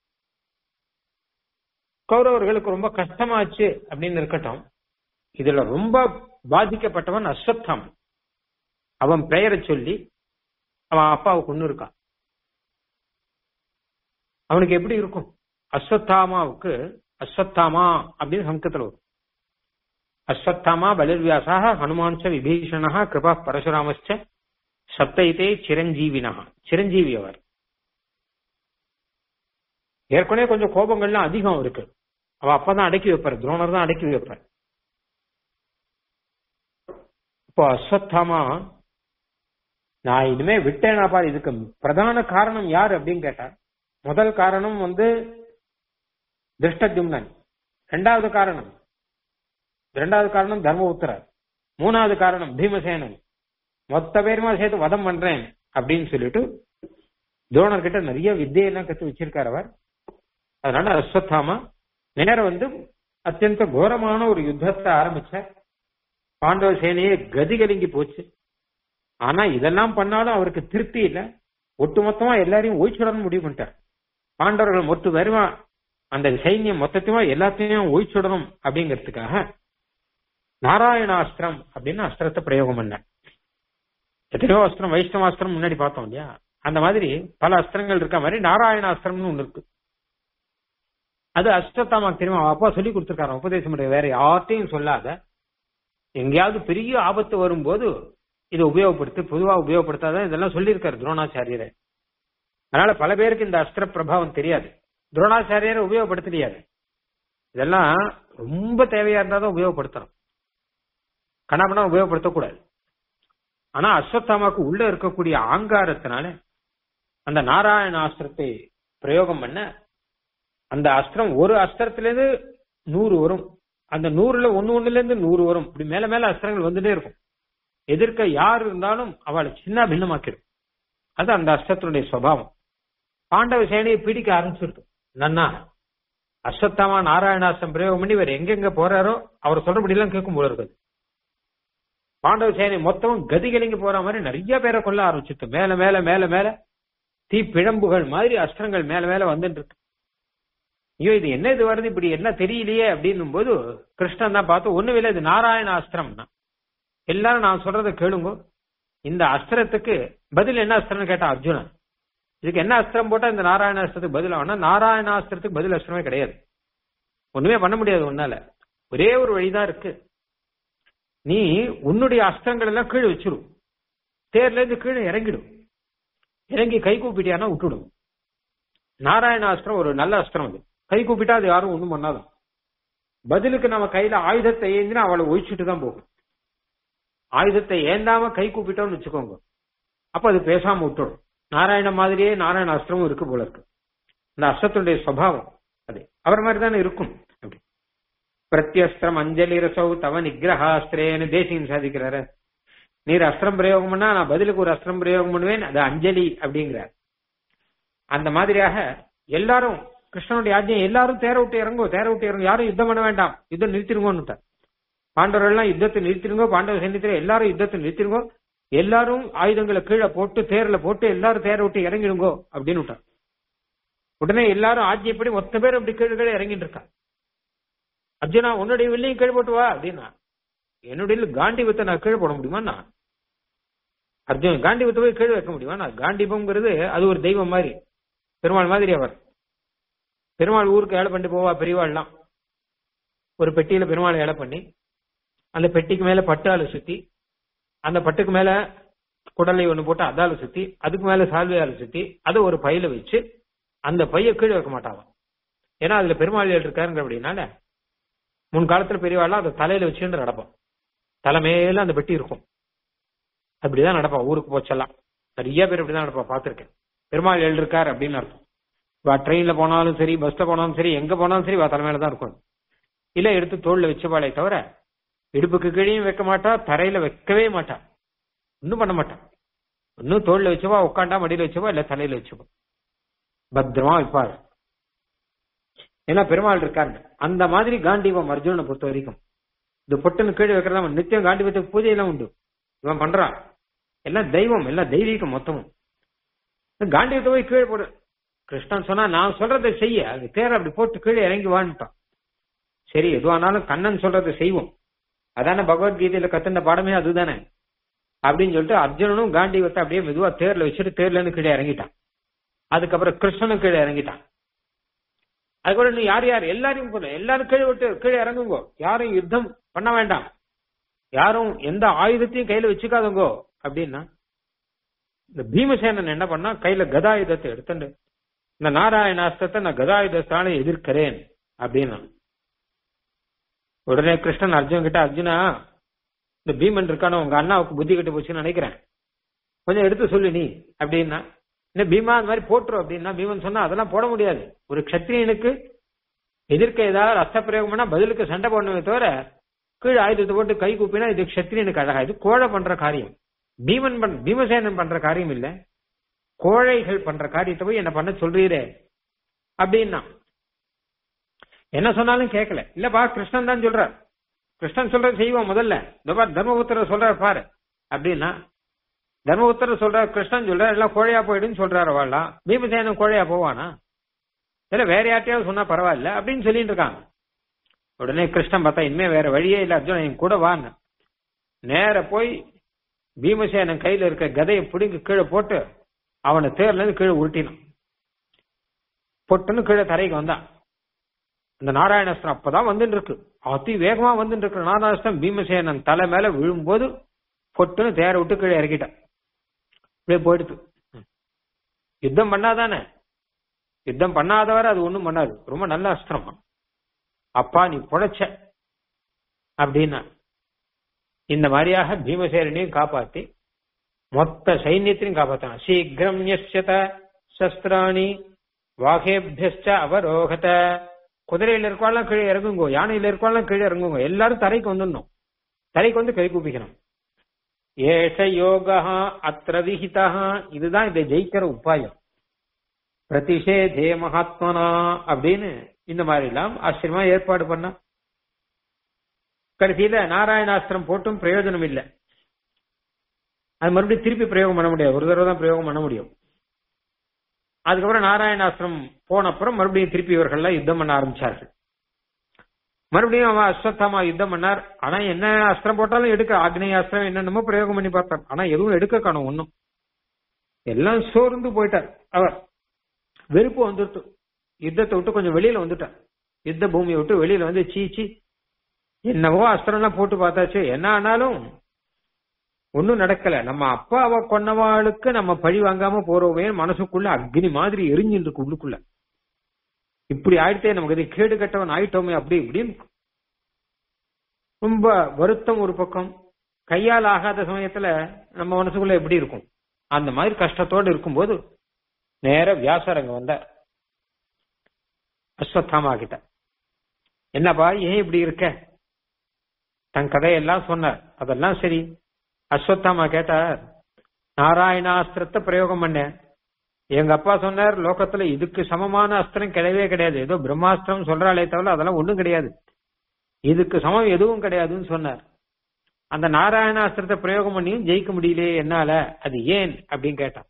கௌரவர்களுக்கு ரொம்ப கஷ்டமாச்சு அப்படின்னு இருக்கட்டும் இதுல ரொம்ப பாதிக்கப்பட்டவன் அஸ்வத்தாம் அவன் பெயரை சொல்லி அவன் அப்பாவை கொண்டு இருக்கான் அவனுக்கு எப்படி இருக்கும் அஸ்வத்தாமாவுக்கு அஸ்வத்தாமா அப்படின்னு சம்ஸ்கிருத்தில் வரும் அஸ்வத்தாமா பலிர்வியாசாக ஹனுமான்ச விபீஷணா கிருபா பரசுராமச்ச சப்தைத்தே சிரஞ்சீவினா சிரஞ்சீவி அவர் ஏற்கனவே கொஞ்சம் கோபங்கள்லாம் அதிகம் இருக்கு அவ அப்பதான் அடக்கி வைப்பார் துரோணர் தான் அடக்கி வைப்பார் இப்போ அஸ்வத்தாமா நான் இனிமே விட்டேனா பாரு இதுக்கு பிரதான காரணம் யார் அப்படின்னு கேட்டா முதல் காரணம் வந்து திருஷ்டத்யும்னன் ரெண்டாவது காரணம் இரண்டாவது காரணம் தர்மபுத்திரர் மூணாவது காரணம் பீமசேனன் மொத்த பேருமா சேர்த்து வதம் பண்றேன் அப்படின்னு சொல்லிட்டு துரோணர் கிட்ட நிறைய வித்தியெல்லாம் கத்து வச்சிருக்காரு அவர் அதனால அஸ்வத்தாமா நேரம் வந்து அத்தியந்த கோரமான ஒரு யுத்தத்தை ஆரம்பிச்சார் பாண்டவ சேனையே கதி கலங்கி போச்சு ஆனா இதெல்லாம் பண்ணாலும் அவருக்கு திருப்தி இல்ல ஒட்டுமொத்தமா எல்லாரையும் ஒழிச்சுடணும் முடிவு பண்ணிட்டார் பாண்டவர்கள் மொத்த வருமா அந்த சைன்யம் மொத்தத்தையுமா எல்லாத்தையும் ஒழிச்சுடணும் அப்படிங்கிறதுக்காக நாராயணாஸ்திரம் அப்படின்னு அஸ்திரத்தை பிரயோகம் பண்ண எத்தனையோ அஸ்திரம் வைஷ்ணவாஸ்திரம் முன்னாடி பார்த்தோம் இல்லையா அந்த மாதிரி பல அஸ்திரங்கள் இருக்க மாதிரி நாராயணாஸ்திரம்னு ஒண்ணு இருக்கு அது அஸ்வத்தாமாக்கு தெரியுமா அப்பா சொல்லி கொடுத்துருக்காரு உபதேசம் வேற யார்ட்டையும் சொல்லாத எங்கேயாவது பெரிய ஆபத்து வரும்போது இதை உபயோகப்படுத்தி பொதுவா உபயோகப்படுத்தாதான் இதெல்லாம் சொல்லியிருக்காரு துரோணாச்சாரியரை அதனால பல பேருக்கு இந்த அஸ்திர பிரபாவம் தெரியாது துரோணாச்சாரியரை உபயோகப்படுத்தலையாது இதெல்லாம் ரொம்ப தேவையா இருந்தா தான் உபயோகப்படுத்தணும் கணவனா உபயோகப்படுத்தக்கூடாது ஆனா அஸ்வத்தாமாக்கு உள்ள இருக்கக்கூடிய ஆங்காரத்தினால அந்த நாராயண அஸ்திரத்தை பிரயோகம் பண்ண அந்த அஸ்திரம் ஒரு அஸ்திரத்திலிருந்து நூறு வரும் அந்த நூறுல ஒன்னு ஒண்ணுல இருந்து நூறு வரும் இப்படி மேல மேல அஸ்திரங்கள் வந்துட்டே இருக்கும் எதிர்க்க யார் இருந்தாலும் அவளை சின்ன பின்னமாக்கிடும் அது அந்த அஸ்திரத்தினுடைய சுவாவம் பாண்டவ சேனையை பிடிக்க ஆரம்பிச்சிருக்கு நன்னா அஸ்வத்தாமா நாராயணாஸ்திரம் பிரயோகம் பண்ணி இவர் எங்கெங்க போறாரோ அவர் சொல்றபடி எல்லாம் கேட்கும் போல இருக்குது பாண்டவ சேனை மொத்தமும் கதிகலிங்க போற மாதிரி நிறைய பேரை கொல்ல ஆரம்பிச்சிருக்கு மேல மேல மேல மேல தீ பிழம்புகள் மாதிரி அஸ்திரங்கள் மேல மேல வந்துட்டு இருக்கு ஐயோ இது என்ன இது வருது இப்படி என்ன தெரியலையே அப்படின்னும் போது கிருஷ்ணன் தான் பார்த்து ஒண்ணு இல்லை இது நாராயண அஸ்திரம்னா எல்லாரும் நான் சொல்றதை கேளுங்க இந்த அஸ்திரத்துக்கு பதில் என்ன அஸ்திரம்னு கேட்டான் அர்ஜுனன் இதுக்கு என்ன அஸ்திரம் போட்டா இந்த நாராயண அஸ்திரத்துக்கு பதில் ஆனா நாராயண அஸ்திரத்துக்கு பதில் அஸ்திரமே கிடையாது ஒண்ணுமே பண்ண முடியாது உன்னால ஒரே ஒரு வழிதான் இருக்கு நீ உன்னுடைய அஸ்திரங்கள் எல்லாம் கீழே வச்சிரும் தேர்ல இருந்து கீழே இறங்கிடும் இறங்கி கை கூப்பிட்டியானா விட்டுடும் நாராயண அஸ்திரம் ஒரு நல்ல அஸ்திரம் அது கை கூப்பிட்டா அது யாரும் ஒண்ணும் பண்ணாதான் பதிலுக்கு நம்ம கையில ஆயுதத்தை ஏந்தினா அவளை ஒழிச்சுட்டு தான் போகும் ஆயுதத்தை ஏந்தாம கை கூப்பிட்டோம்னு வச்சுக்கோங்க அப்ப அது பேசாம விட்டுடும் நாராயண மாதிரியே நாராயண அஸ்திரமும் இருக்கு போல இருக்கு இந்த அஸ்திரத்துடைய சுவாவம் அது அவர் மாதிரி தானே இருக்கும் அப்படி பிரத்யஸ்திரம் அஞ்சலி ரசௌ தவ நிகிரகாஸ்திரேன்னு தேசியம் சாதிக்கிறாரு நீர் அஸ்திரம் பிரயோகம் பண்ணா நான் பதிலுக்கு ஒரு அஸ்திரம் பிரயோகம் பண்ணுவேன் அது அஞ்சலி அப்படிங்கிறார் அந்த மாதிரியாக எல்லாரும் கிருஷ்ணனுடைய ஆஜ்யம் எல்லாரும் தேர விட்டு இறங்கோ தேர விட்டு இறங்கும் யாரும் யுத்தம் பண்ண வேண்டாம் யுத்தம் நிறுத்திருங்கோன்னு பாண்டவர்கள் எல்லாம் யுத்தத்தை நிறுத்திருங்கோ பாண்டவ சைன்யத்தில் எல்லாரும் யுத்தத்தை நிறுத்திருங்கோ எல்லாரும் ஆயுதங்களை கீழே போட்டு தேர்ல போட்டு எல்லாரும் தேர விட்டு இறங்கிடுங்கோ அப்படின்னு விட்டார் உடனே எல்லாரும் ஆஜ்யப்படி மொத்த பேர் அப்படி கீழே கீழே இறங்கிட்டு இருக்கா அர்ஜுனா உன்னுடைய வில்லையும் கீழே போட்டு வா அப்படின்னா என்னுடைய காண்டிபத்தை நான் கீழே போட முடியுமா நான் அர்ஜுன் காண்டிபத்தை போய் கீழே வைக்க முடியுமா நான் காண்டிபம்ங்கிறது அது ஒரு தெய்வம் மாதிரி பெருமாள் மாதிரி அவர் பெருமாள் ஊருக்கு ஏழை பண்ணிட்டு போவா பெரியவாள்லாம் ஒரு பெட்டியில பெருமாள் ஏழை பண்ணி அந்த பெட்டிக்கு மேல பட்டால சுத்தி அந்த பட்டுக்கு மேல குடலை ஒண்ணு போட்டு அதால சுத்தி அதுக்கு மேல சால்வையால சுத்தி அதை ஒரு பையில வச்சு அந்த பைய கீழே வைக்க மாட்டாங்க ஏன்னா அதுல பெருமாள் இருக்காருங்க அப்படின்னால முன் காலத்துல பெரியவாள்லாம் அதை தலையில வச்சுட்டு நடப்பான் தலை மேல அந்த பெட்டி இருக்கும் அப்படிதான் நடப்பான் ஊருக்கு போச்செல்லாம் நிறைய பேர் இப்படிதான் நடப்பா பார்த்திருக்கேன் பெருமாள் எழுதிருக்கார் அப்படின்னு அர்த்தம் வா ட்ரெயின்ல போனாலும் சரி பஸ்ல போனாலும் சரி எங்க போனாலும் சரி வா தலைமையில தான் இருக்கும் இல்ல எடுத்து தோல்ல வச்சுப்பாளே தவிர இடுப்புக்கு கீழையும் வைக்க மாட்டா தரையில வைக்கவே மாட்டா ஒன்னும் பண்ண மாட்டான் இன்னும் தோல்ல வச்சுப்பா உட்காண்டா மடியில வச்சுப்பா இல்ல தலையில வச்சுப்பா பத்திரமா வைப்பாரு ஏன்னா பெருமாள் இருக்காரு அந்த மாதிரி காண்டிபம் அர்ஜுனனை பொறுத்த வரைக்கும் இந்த பொட்டுன்னு கீழே வைக்கிறதா அவன் நித்தியம் காண்டிபத்துக்கு பூஜை எல்லாம் உண்டு இவன் பண்றான் எல்லாம் தெய்வம் எல்லாம் தெய்வீகம் மொத்தமும் காண்டிபத்தை போய் கீழே போடு கிருஷ்ணன் சொன்னா நான் சொல்றதை செய்ய அது தேர் அப்படி போட்டு கீழே இறங்கி வான்ட்டான் சரி எதுவானாலும் கண்ணன் சொல்றதை செய்வோம் அதானே பகவத்கீதையில கத்துன பாடமே அதுதானே அப்படின்னு சொல்லிட்டு அர்ஜுனனும் காண்டிவத்தை அப்படியே மெதுவா தேர்ல வச்சுட்டு தேர்ல இருந்து கீழே இறங்கிட்டான் அதுக்கப்புறம் கிருஷ்ணனும் கீழே இறங்கிட்டான் அதுக்கப்புறம் இன்னும் யார் யார் எல்லாரையும் போல எல்லாரும் கீழே விட்டு கீழே இறங்குங்கோ யாரும் யுத்தம் பண்ண வேண்டாம் யாரும் எந்த ஆயுதத்தையும் கையில வச்சுக்காதுங்கோ அப்படின்னா இந்த பீமசேனன் என்ன பண்ணா கையில கதாயுதத்தை எடுத்துட்டு இந்த நாராயணாஸ்திரத்தை நான் கதாயுதத்தான எதிர்க்கிறேன் அப்படின்னா உடனே கிருஷ்ணன் அர்ஜுன் கிட்ட அர்ஜுனா இந்த பீமன் இருக்கானோ உங்க அண்ணாவுக்கு புத்தி கட்டு போச்சுன்னு நினைக்கிறேன் கொஞ்சம் எடுத்து சொல்லு நீ அப்படின்னா என்ன பீமா அந்த மாதிரி போட்டுரும் அப்படின்னா பீமன் சொன்னா அதெல்லாம் போட முடியாது ஒரு கத்திரியனுக்கு எதிர்க்க ஏதாவது அஸ்த பிரயோகம் பண்ணா பதிலுக்கு சண்டை போடணுமே தவிர கீழே ஆயுதத்தை போட்டு கை கூப்பினா இது கத்திரியனுக்கு அழகா இது கோழை பண்ற காரியம் பீமன் பண் பீமசேனன் பண்ற காரியம் இல்ல கோழைகள் பண்ற காரியத்தை போய் என்ன பண்ண சொல்றீரே அப்படின்னா என்ன சொன்னாலும் கேட்கல இல்லப்பா கிருஷ்ணன் தான் சொல்றார் கிருஷ்ணன் சொல்ற செய்வோம் முதல்ல தர்மபுத்திர சொல்றாரு பாரு அப்படின்னா தர்மபுத்திர சொல்ற கிருஷ்ணன் சொல்ற எல்லாம் கோழையா போயிடுன்னு சொல்றாரு அவள்லாம் பீமசேனன் கோழையா போவானா இல்ல வேற யார்ட்டையாவது சொன்னா பரவாயில்ல அப்படின்னு சொல்லிட்டு இருக்காங்க உடனே கிருஷ்ணன் பார்த்தா இனிமே வேற வழியே இல்ல அர்ஜுன் என் கூட வான்னு நேர போய் பீமசேனன் கையில இருக்க கதையை பிடிங்க கீழே போட்டு அவனை தேர்ல இருந்து கீழே உருட்டினான் பொட்டுன்னு கீழே தரைக்கு வந்தான் இந்த நாராயணாஸ்திரம் அப்பதான் வந்துட்டு இருக்கு அதி வேகமா வந்துட்டு இருக்கு நாராயணாஸ்திரம் பீமசேனன் தலை மேல விழும்போது பொட்டுன்னு தேர விட்டு கீழே இறக்கிட்டான் இப்படியே போயிடுது யுத்தம் பண்ணாதானே யுத்தம் பண்ணாதவரை அது ஒண்ணும் பண்ணாது ரொம்ப நல்ல அஸ்திரமா அப்பா நீ புழைச்ச அப்படின்னா இந்த மாதிரியாக பீமசேரனையும் காப்பாத்தி மொத்த சைன்யத்தையும் காப்பாத்தான் சீக்கிரம் யஸ்யத சஸ்திராணி வாகேபியஸ்ட அவரோகத குதிரையில இருக்கவாள்லாம் கீழே இறங்குங்கோ யானையில இருக்கவாள்லாம் கீழே இறங்குங்கோ எல்லாரும் தரைக்கு வந்துடணும் தரைக்கு வந்து கை கூப்பிக்கணும் ஏஷ யோகா அத்திர விஹிதா இதுதான் இதை ஜெயிக்கிற உபாயம் பிரதிஷேதே மகாத்மனா அப்படின்னு இந்த மாதிரி எல்லாம் ஆச்சரியமா ஏற்பாடு பண்ணா கடைசியில நாராயணாஸ்திரம் போட்டும் பிரயோஜனம் இல்லை அது மறுபடியும் திருப்பி பிரயோகம் பண்ண முடியாது ஒரு தடவை தான் பிரயோகம் பண்ண முடியும் அதுக்கப்புறம் நாராயணாஸ்திரம் போன அப்புறம் மறுபடியும் திருப்பி இவர்கள்லாம் யுத்தம் பண்ண ஆரம்பிச்சார்கள் மறுபடியும் அவன் அஸ்வத்தாமா யுத்தம் பண்ணார் ஆனா என்ன அஸ்திரம் போட்டாலும் எடுக்க ஆக்னேய அஸ்திரம் என்னென்னமோ பிரயோகம் பண்ணி பார்த்தார் ஆனா எதுவும் எடுக்க காணும் ஒன்னும் எல்லாம் சோர்ந்து போயிட்டார் அவர் வெறுப்பு வந்துட்டு யுத்தத்தை விட்டு கொஞ்சம் வெளியில வந்துட்டார் யுத்த பூமியை விட்டு வெளியில வந்து சீச்சி என்னவோ அஸ்திரம்லாம் போட்டு பார்த்தாச்சு என்ன ஆனாலும் ஒன்னும் நடக்கல நம்ம அப்பாவை கொன்னவாளுக்கு நம்ம பழி வாங்காம போறோமே மனசுக்குள்ள அக்னி மாதிரி எரிஞ்சுட்டு இருக்கு உள்ளுக்குள்ள இப்படி ஆயிட்டே நமக்கு இது கேடு கட்டவன் ஆயிட்டோமே அப்படி இப்படின்னு ரொம்ப வருத்தம் ஒரு பக்கம் கையால் ஆகாத சமயத்துல நம்ம மனசுக்குள்ள எப்படி இருக்கும் அந்த மாதிரி கஷ்டத்தோடு இருக்கும்போது நேர வியாசர் அங்க வந்தார் அஸ்வத்தாமா கிட்ட என்னப்பா ஏன் இப்படி இருக்க தன் கதையெல்லாம் சொன்னார் அதெல்லாம் சரி அஸ்வத்தாமா கேட்டார் நாராயணாஸ்திரத்தை பிரயோகம் பண்ணேன் எங்க அப்பா சொன்னார் லோகத்துல இதுக்கு சமமான அஸ்திரம் கிடையவே கிடையாது ஏதோ பிரம்மாஸ்திரம் சொல்றாளே தவிர அதெல்லாம் ஒண்ணும் கிடையாது இதுக்கு சமம் எதுவும் கிடையாதுன்னு சொன்னார் அந்த நாராயணாஸ்திரத்தை பிரயோகம் பண்ணியும் ஜெயிக்க முடியலையே என்னால அது ஏன் அப்படின்னு கேட்டான்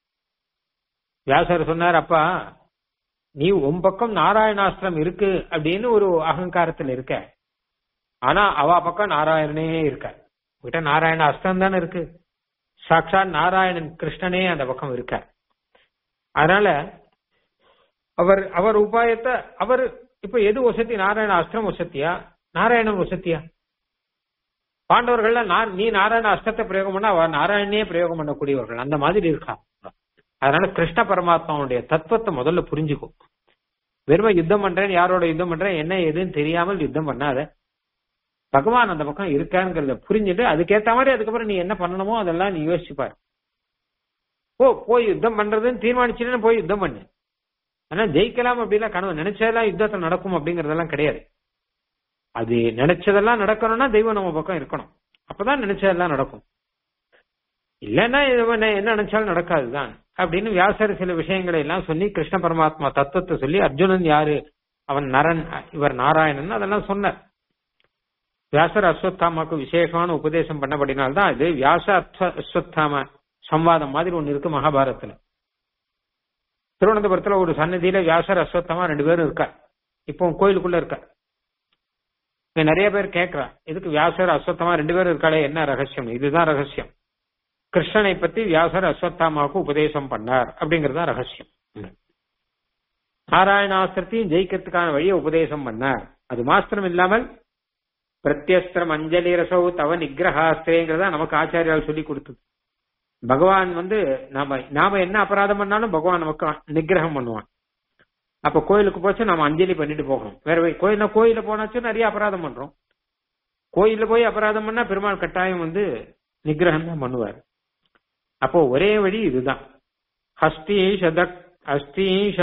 வியாசர் சொன்னார் அப்பா நீ உன் பக்கம் நாராயணாஸ்திரம் இருக்கு அப்படின்னு ஒரு அகங்காரத்துல இருக்க ஆனா அவ பக்கம் நாராயணனே இருக்க கிட்ட நாராயண அஸ்திரம் தானே இருக்கு சாட்சாத் நாராயணன் கிருஷ்ணனே அந்த பக்கம் இருக்கார் அதனால அவர் அவர் உபாயத்தை அவர் இப்ப எது வசதி நாராயண அஸ்திரம் வசத்தியா நாராயணன் வசத்தியா பாண்டவர்கள்ல நீ நாராயண அஸ்திரத்தை பிரயோகம் பண்ணா அவர் நாராயணனே பிரயோகம் பண்ணக்கூடியவர்கள் அந்த மாதிரி இருக்கா அதனால கிருஷ்ண பரமாத்மாவுடைய தத்துவத்தை முதல்ல புரிஞ்சுக்கும் வெறும யுத்தம் பண்றேன் யாரோட யுத்தம் பண்றேன் என்ன ஏதுன்னு தெரியாமல் யுத்தம் பண்ணாத பகவான் அந்த பக்கம் இருக்காங்கிறத புரிஞ்சுட்டு அதுக்கேத்த மாதிரி அதுக்கப்புறம் நீ என்ன பண்ணணுமோ அதெல்லாம் நீ யோசிச்சுப்பாரு ஓ போய் யுத்தம் பண்றதுன்னு தீர்மானிச்சுன்னு போய் யுத்தம் பண்ணு ஆனா ஜெயிக்கலாம் அப்படிலாம் கனவு நினைச்சதெல்லாம் யுத்தத்தில் நடக்கும் அப்படிங்கறதெல்லாம் கிடையாது அது நினைச்சதெல்லாம் நடக்கணும்னா தெய்வம் நம்ம பக்கம் இருக்கணும் அப்பதான் நினைச்சதெல்லாம் நடக்கும் இல்லைன்னா என்ன நினைச்சாலும் நடக்காதுதான் அப்படின்னு வியாசர் சில விஷயங்களை எல்லாம் சொல்லி கிருஷ்ண பரமாத்மா தத்துவத்தை சொல்லி அர்ஜுனன் யாரு அவன் நரன் இவர் நாராயணன் அதெல்லாம் சொன்னார் வியாசர் அஸ்வத்தாமாக்கு விசேஷமான உபதேசம் பண்ணபடினால்தான் இது வியாச அஸ்வத்தாம சம்வாதம் மாதிரி ஒண்ணு இருக்கு மகாபாரதத்துல திருவனந்தபுரத்துல ஒரு சன்னதியில வியாசர் அஸ்வத்தாமா ரெண்டு பேரும் இருக்கார் இப்போ கோயிலுக்குள்ள இருக்கார் நிறைய பேர் கேட்கிறா இதுக்கு வியாசர் அஸ்வத்தமா ரெண்டு பேரும் இருக்காளே என்ன ரகசியம் இதுதான் ரகசியம் கிருஷ்ணனை பத்தி வியாசர் அஸ்வத்தாமாவுக்கு உபதேசம் பண்ணார் அப்படிங்கறது தான் ரகசியம் நாராயணாஸ்திரத்தையும் ஜெயிக்கிறதுக்கான வழியை உபதேசம் பண்ணார் அது மாஸ்திரம் இல்லாமல் பிரத்யஸ்திரம் அஞ்சலி ரசௌ தவ நிகிரகாஸ்திரேங்கிறதா நமக்கு ஆச்சாரியால் சொல்லி கொடுத்தது பகவான் வந்து நாம நாம என்ன அபராதம் பண்ணாலும் பகவான் நமக்கு நிகிரகம் பண்ணுவான் அப்ப கோயிலுக்கு போச்சு நாம அஞ்சலி பண்ணிட்டு போகணும் வேற கோயில கோயில போனாச்சும் நிறைய அபராதம் பண்றோம் கோயில போய் அபராதம் பண்ணா பெருமாள் கட்டாயம் வந்து நிகிரகம் தான் பண்ணுவார் அப்போ ஒரே வழி இதுதான் ஹஸ்தீஷ தக் ஹஸ்தீஷ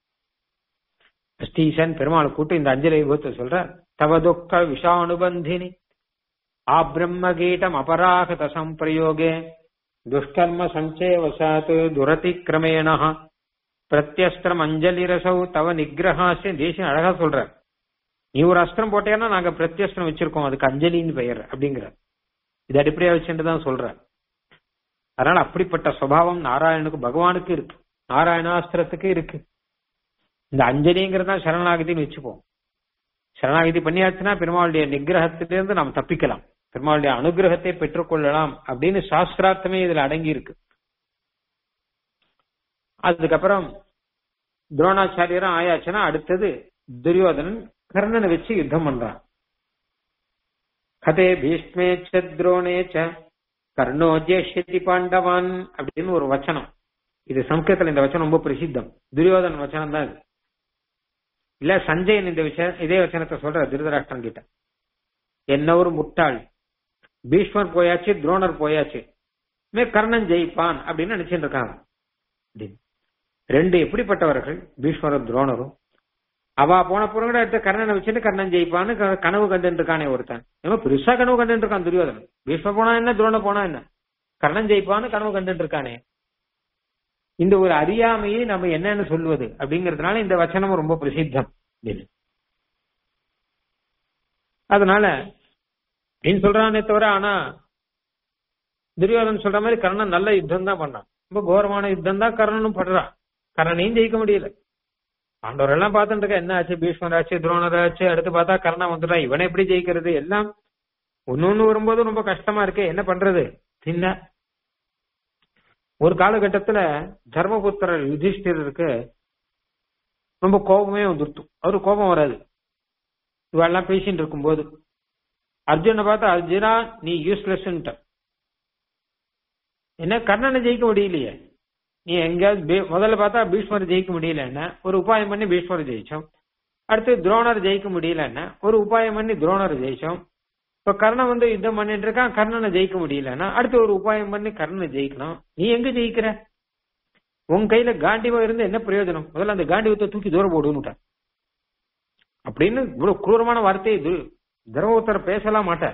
ஹஸ்தீஷன் பெருமாள் கூட்டு இந்த அஞ்சலி விபத்தை சொல்ற தவ துக்க விஷானுபந்தினி ஆப்ரம்ம கீட்டம் அபராகத சம்பிரயோகே துஷ்கர்ம சஞ்சேவசாத் துரதிக்கிரமேண பிரத்யஸ்திரம் அஞ்சலி ரசௌ தவ நிகிரகாசிய தேசியம் அழகா சொல்ற நீ ஒரு அஸ்திரம் போட்டேன்னா நாங்க பிரத்யஸ்திரம் வச்சிருக்கோம் அதுக்கு அஞ்சலின்னு பெயர் அப்படிங்கிற இது அடிப்படையா வச்சுட்டு தான் சொல்ற அதனால அப்படிப்பட்ட சுவாவம் நாராயணனுக்கு பகவானுக்கு இருக்கு நாராயணாஸ்திரத்துக்கு இருக்கு இந்த அஞ்சலிங்கிறது தான் சரணாகதின்னு வச்சுப்போம் சரணாகதி பண்ணியாச்சுன்னா பெருமாளுடைய நிகிரகத்திலிருந்து நாம் தப்பிக்கலாம் பெருமாளுடைய அனுகிரகத்தை பெற்றுக்கொள்ளலாம் அப்படின்னு சாஸ்திரார்த்தமே இதுல அடங்கி இருக்கு அதுக்கப்புறம் துரோணாச்சாரியரும் ஆயாச்சுன்னா அடுத்தது துரியோதனன் கர்ணனை வச்சு யுத்தம் பண்றான் கதே பீஷ்மே ச துரோணே ச கர்ணோ ஜேஷ்யதி பாண்டவான் அப்படின்னு ஒரு வச்சனம் இது சம்ஸ்கிருதத்துல இந்த வச்சனம் ரொம்ப பிரசித்தம் துரியோதன வச்சனம் தான் இது இல்ல சஞ்சயன் இந்த விஷயம் இதே வச்சனத்தை சொல்ற திருதராஷ்டிரன் கிட்ட என்ன ஒரு முட்டாள் பீஷ்மர் போயாச்சு துரோணர் போயாச்சு மே கர்ணன் ஜெயிப்பான் அப்படின்னு நினைச்சிட்டு இருக்காங்க அப்படின்னு. ரெண்டு எப்படிப்பட்டவர்கள் பீஷ்மரும் துரோணரும் அவ போன புறம் கூட எடுத்து கர்ணனை வச்சுட்டு கர்ணன் ஜெயிப்பான்னு க- கனவு கண்டுட்டு இருக்கானே ஒருத்தன் ஏன்னா பெருசா கனவு கண்டுட்டு இருக்கான் துரியோதனன் பீஷ்ம போனா என்ன துரோண போனா என்ன கர்ணன் ஜெயிப்பான்னு கனவு கண்டுட்டு இருக்கானே இந்த ஒரு அறியாமையை நம்ம என்னன்னு சொல்லுவது அப்படிங்கறதுனால இந்த வச்சனம் ரொம்ப பிரசித்தம் இது. அதனால அப்படின்னு சொல்றானே தவிர ஆனா துரியோதனன் சொல்ற மாதிரி கர்ணன் நல்ல யுத்தம் தான் பண்ணான் ரொம்ப கோரமான யுத்தம் தான் கர்ணனும் படுறான் கர்ணனையும் ஜெயிக்க முடியல பாண்டவர் எல்லாம் பார்த்துட்டு இருக்க என்ன ஆச்சு பீஷ்மர் ஆச்சு துரோணர் ஆச்சு அடுத்து பார்த்தா கர்ணன் வந்துட்டான் இவனை எப்படி ஜெயிக்கிறது எல்லாம் ஒன்னொன்னு வரும்போது ரொம்ப கஷ்டமா இருக்கு என்ன பண்றது சின்ன ஒரு காலகட்டத்துல தர்மபுத்திரர் யுதிஷ்டிரருக்கு ரொம்ப கோபமே வந்துருத்து அவரு கோபம் வராது இவெல்லாம் பேசிட்டு இருக்கும்போது அர்ஜுனை பார்த்தா அர்ஜுனா நீ யூஸ்லெஸ்ன்ட்ட என்ன கர்ணனை ஜெயிக்க முடியலையே நீ எங்கேயாவது பீ- முதல்ல பார்த்தா பீஷ்மர் ஜெயிக்க முடியலன்னா ஒரு உபாயம் பண்ணி பீஷ்மர் ஜெயிச்சோம் அடுத்து துரோணர் ஜெயிக்க முடியலன்னா ஒரு உபாயம் பண்ணி துரோணர் ஜெயிச்சோம் இப்ப கர்ணன் வந்து யுத்தம் பண்ணிட்டு இருக்கான் கர்ணனை ஜெயிக்க முடியலன்னா அடுத்து ஒரு உபாயம் பண்ணி கர்ணனை ஜெயிக்கணும் நீ எங்க ஜெயிக்கிற உன் கையில காண்டிவம் இருந்து என்ன பிரயோஜனம் முதல்ல அந்த காண்டிவத்தை தூக்கி தூரம் போடுன்னுட்டான் அப்படின்னு இவ்வளவு குரூரமான வார்த்தையை து- தர்மபுத்தர் பேசலாம் மாட்டார்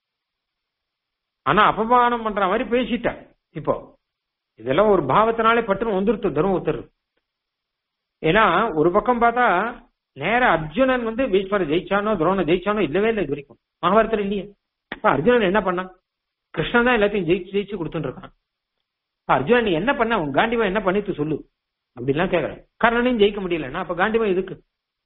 ஆனா அபமானம் பண்ற மாதிரி பேசிட்டார் இப்போ இதெல்லாம் ஒரு பாவத்தினாலே பட்டுன்னு வந்துருத்து தர்மபுத்தர் ஏன்னா ஒரு பக்கம் பார்த்தா நேர அர்ஜுனன் வந்து பீஷ்மரை ஜெயிச்சானோ துரோண ஜெயிச்சானோ இல்லவே இல்லை இது வரைக்கும் மகாபாரத்தில் இல்லையே அப்ப அர்ஜுனன் என்ன பண்ணான் கிருஷ்ணன் தான் எல்லாத்தையும் ஜெயிச்சு ஜெயிச்சு கொடுத்துட்டு இருக்கான் அப்ப அர்ஜுனன் நீ என்ன பண்ண உன் காண்டிவன் என்ன பண்ணிட்டு சொல்லு அப்படிலாம் கேக்குறேன் கர்ணனையும் ஜெயிக்க முடியலன்னா அப்ப காண்டிவன் எதுக்கு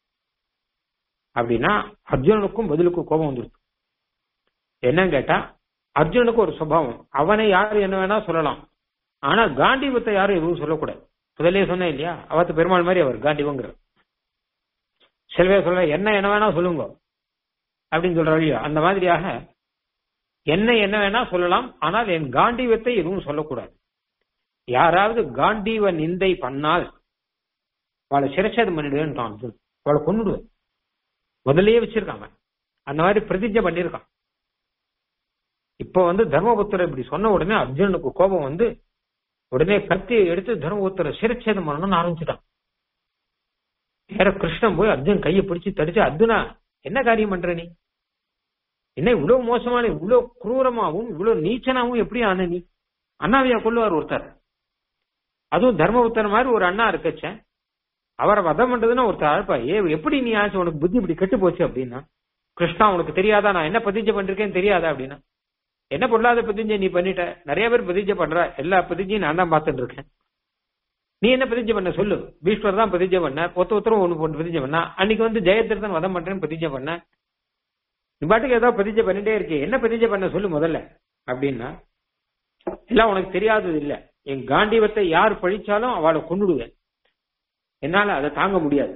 அப்படின்னா அர்ஜுனனுக்கும் பதிலுக்கும் கோபம் வந்துருக்கு என்னன்னு கேட்டா அர்ஜுனனுக்கு ஒரு சுபாவம் அவனை யாரு என்ன வேணா சொல்லலாம் ஆனா காண்டிவத்தை யாரும் எதுவும் சொல்லக்கூடாது முதல்லயே சொன்னேன் இல்லையா அவத்து பெருமாள் மாதிரி அவர் காண்டிவங்கிற சில பேர் சொல்ற என்ன என்ன வேணா சொல்லுங்க அப்படின்னு சொல்ற வழியா அந்த மாதிரியாக என்ன என்ன வேணா சொல்லலாம் ஆனால் என் காண்டிவத்தை எதுவும் சொல்லக்கூடாது யாராவது காண்டீவ நிந்தை பண்ணால் அவளை சிரச்சேதம் பண்ணிடுவேன் அர்ஜுன் அவளை கொண்டுடுவேன் முதல்லயே வச்சிருக்காங்க அந்த மாதிரி பிரதிஜை பண்ணிருக்கான் இப்போ வந்து தர்மபுத்திர இப்படி சொன்ன உடனே அர்ஜுனனுக்கு கோபம் வந்து உடனே கத்தியை எடுத்து தர்மபுத்திர சிரச்சேதம் பண்ணணும்னு ஆரம்பிச்சுட்டான் வேற கிருஷ்ணன் போய் அர்ஜுன் கையை பிடிச்சு தடிச்சு அர்ஜுனா என்ன காரியம் பண்ற நீ என்ன இவ்வளவு மோசமான இவ்வளவு குரூரமாவும் இவ்வளவு நீச்சனாவும் எப்படி ஆன நீ அண்ணாவையா கொள்ளுவார் ஒருத்தர் அதுவும் தர்மபுத்தர் மாதிரி ஒரு அண்ணா இருக்கச்ச அவரை வதம் பண்றதுன்னா ஒருத்தர் அழைப்பா ஏ எப்படி நீ ஆச்சு உனக்கு புத்தி இப்படி கெட்டு போச்சு அப்படின்னா கிருஷ்ணா உனக்கு தெரியாதா நான் என்ன பதிஞ்சை பண்ணிருக்கேன்னு தெரியாதா அப்படின்னா என்ன பொருளாத பதிஞ்சை நீ பண்ணிட்ட நிறைய பேர் பதிஞ்சை பண்ற எல்லா பதிஞ்சையும் நான் தான் பார்த்துட்டு இருக்கேன் நீ என்ன பிரதிஜை பண்ண சொல்லு பீஷ்வர் தான் பிரதிஜை பண்ண ஒத்த ஒருத்தரும் ஒண்ணு போட்டு பிரதிஜை பண்ணா அன்னைக்கு வந்து ஜெயத்திரதன் வதம் பண்றேன்னு பிரதிஜை பண்ண நீ பாட்டுக்கு ஏதோ பிரதிஜை பண்ணிட்டே இருக்கே என்ன பிரதிஜை பண்ண சொல்லு முதல்ல அப்படின்னா எல்லாம் உனக்கு தெரியாதது இல்ல என் காண்டிவத்தை யார் பழிச்சாலும் அவளை கொண்டுடுவேன் என்னால அதை தாங்க முடியாது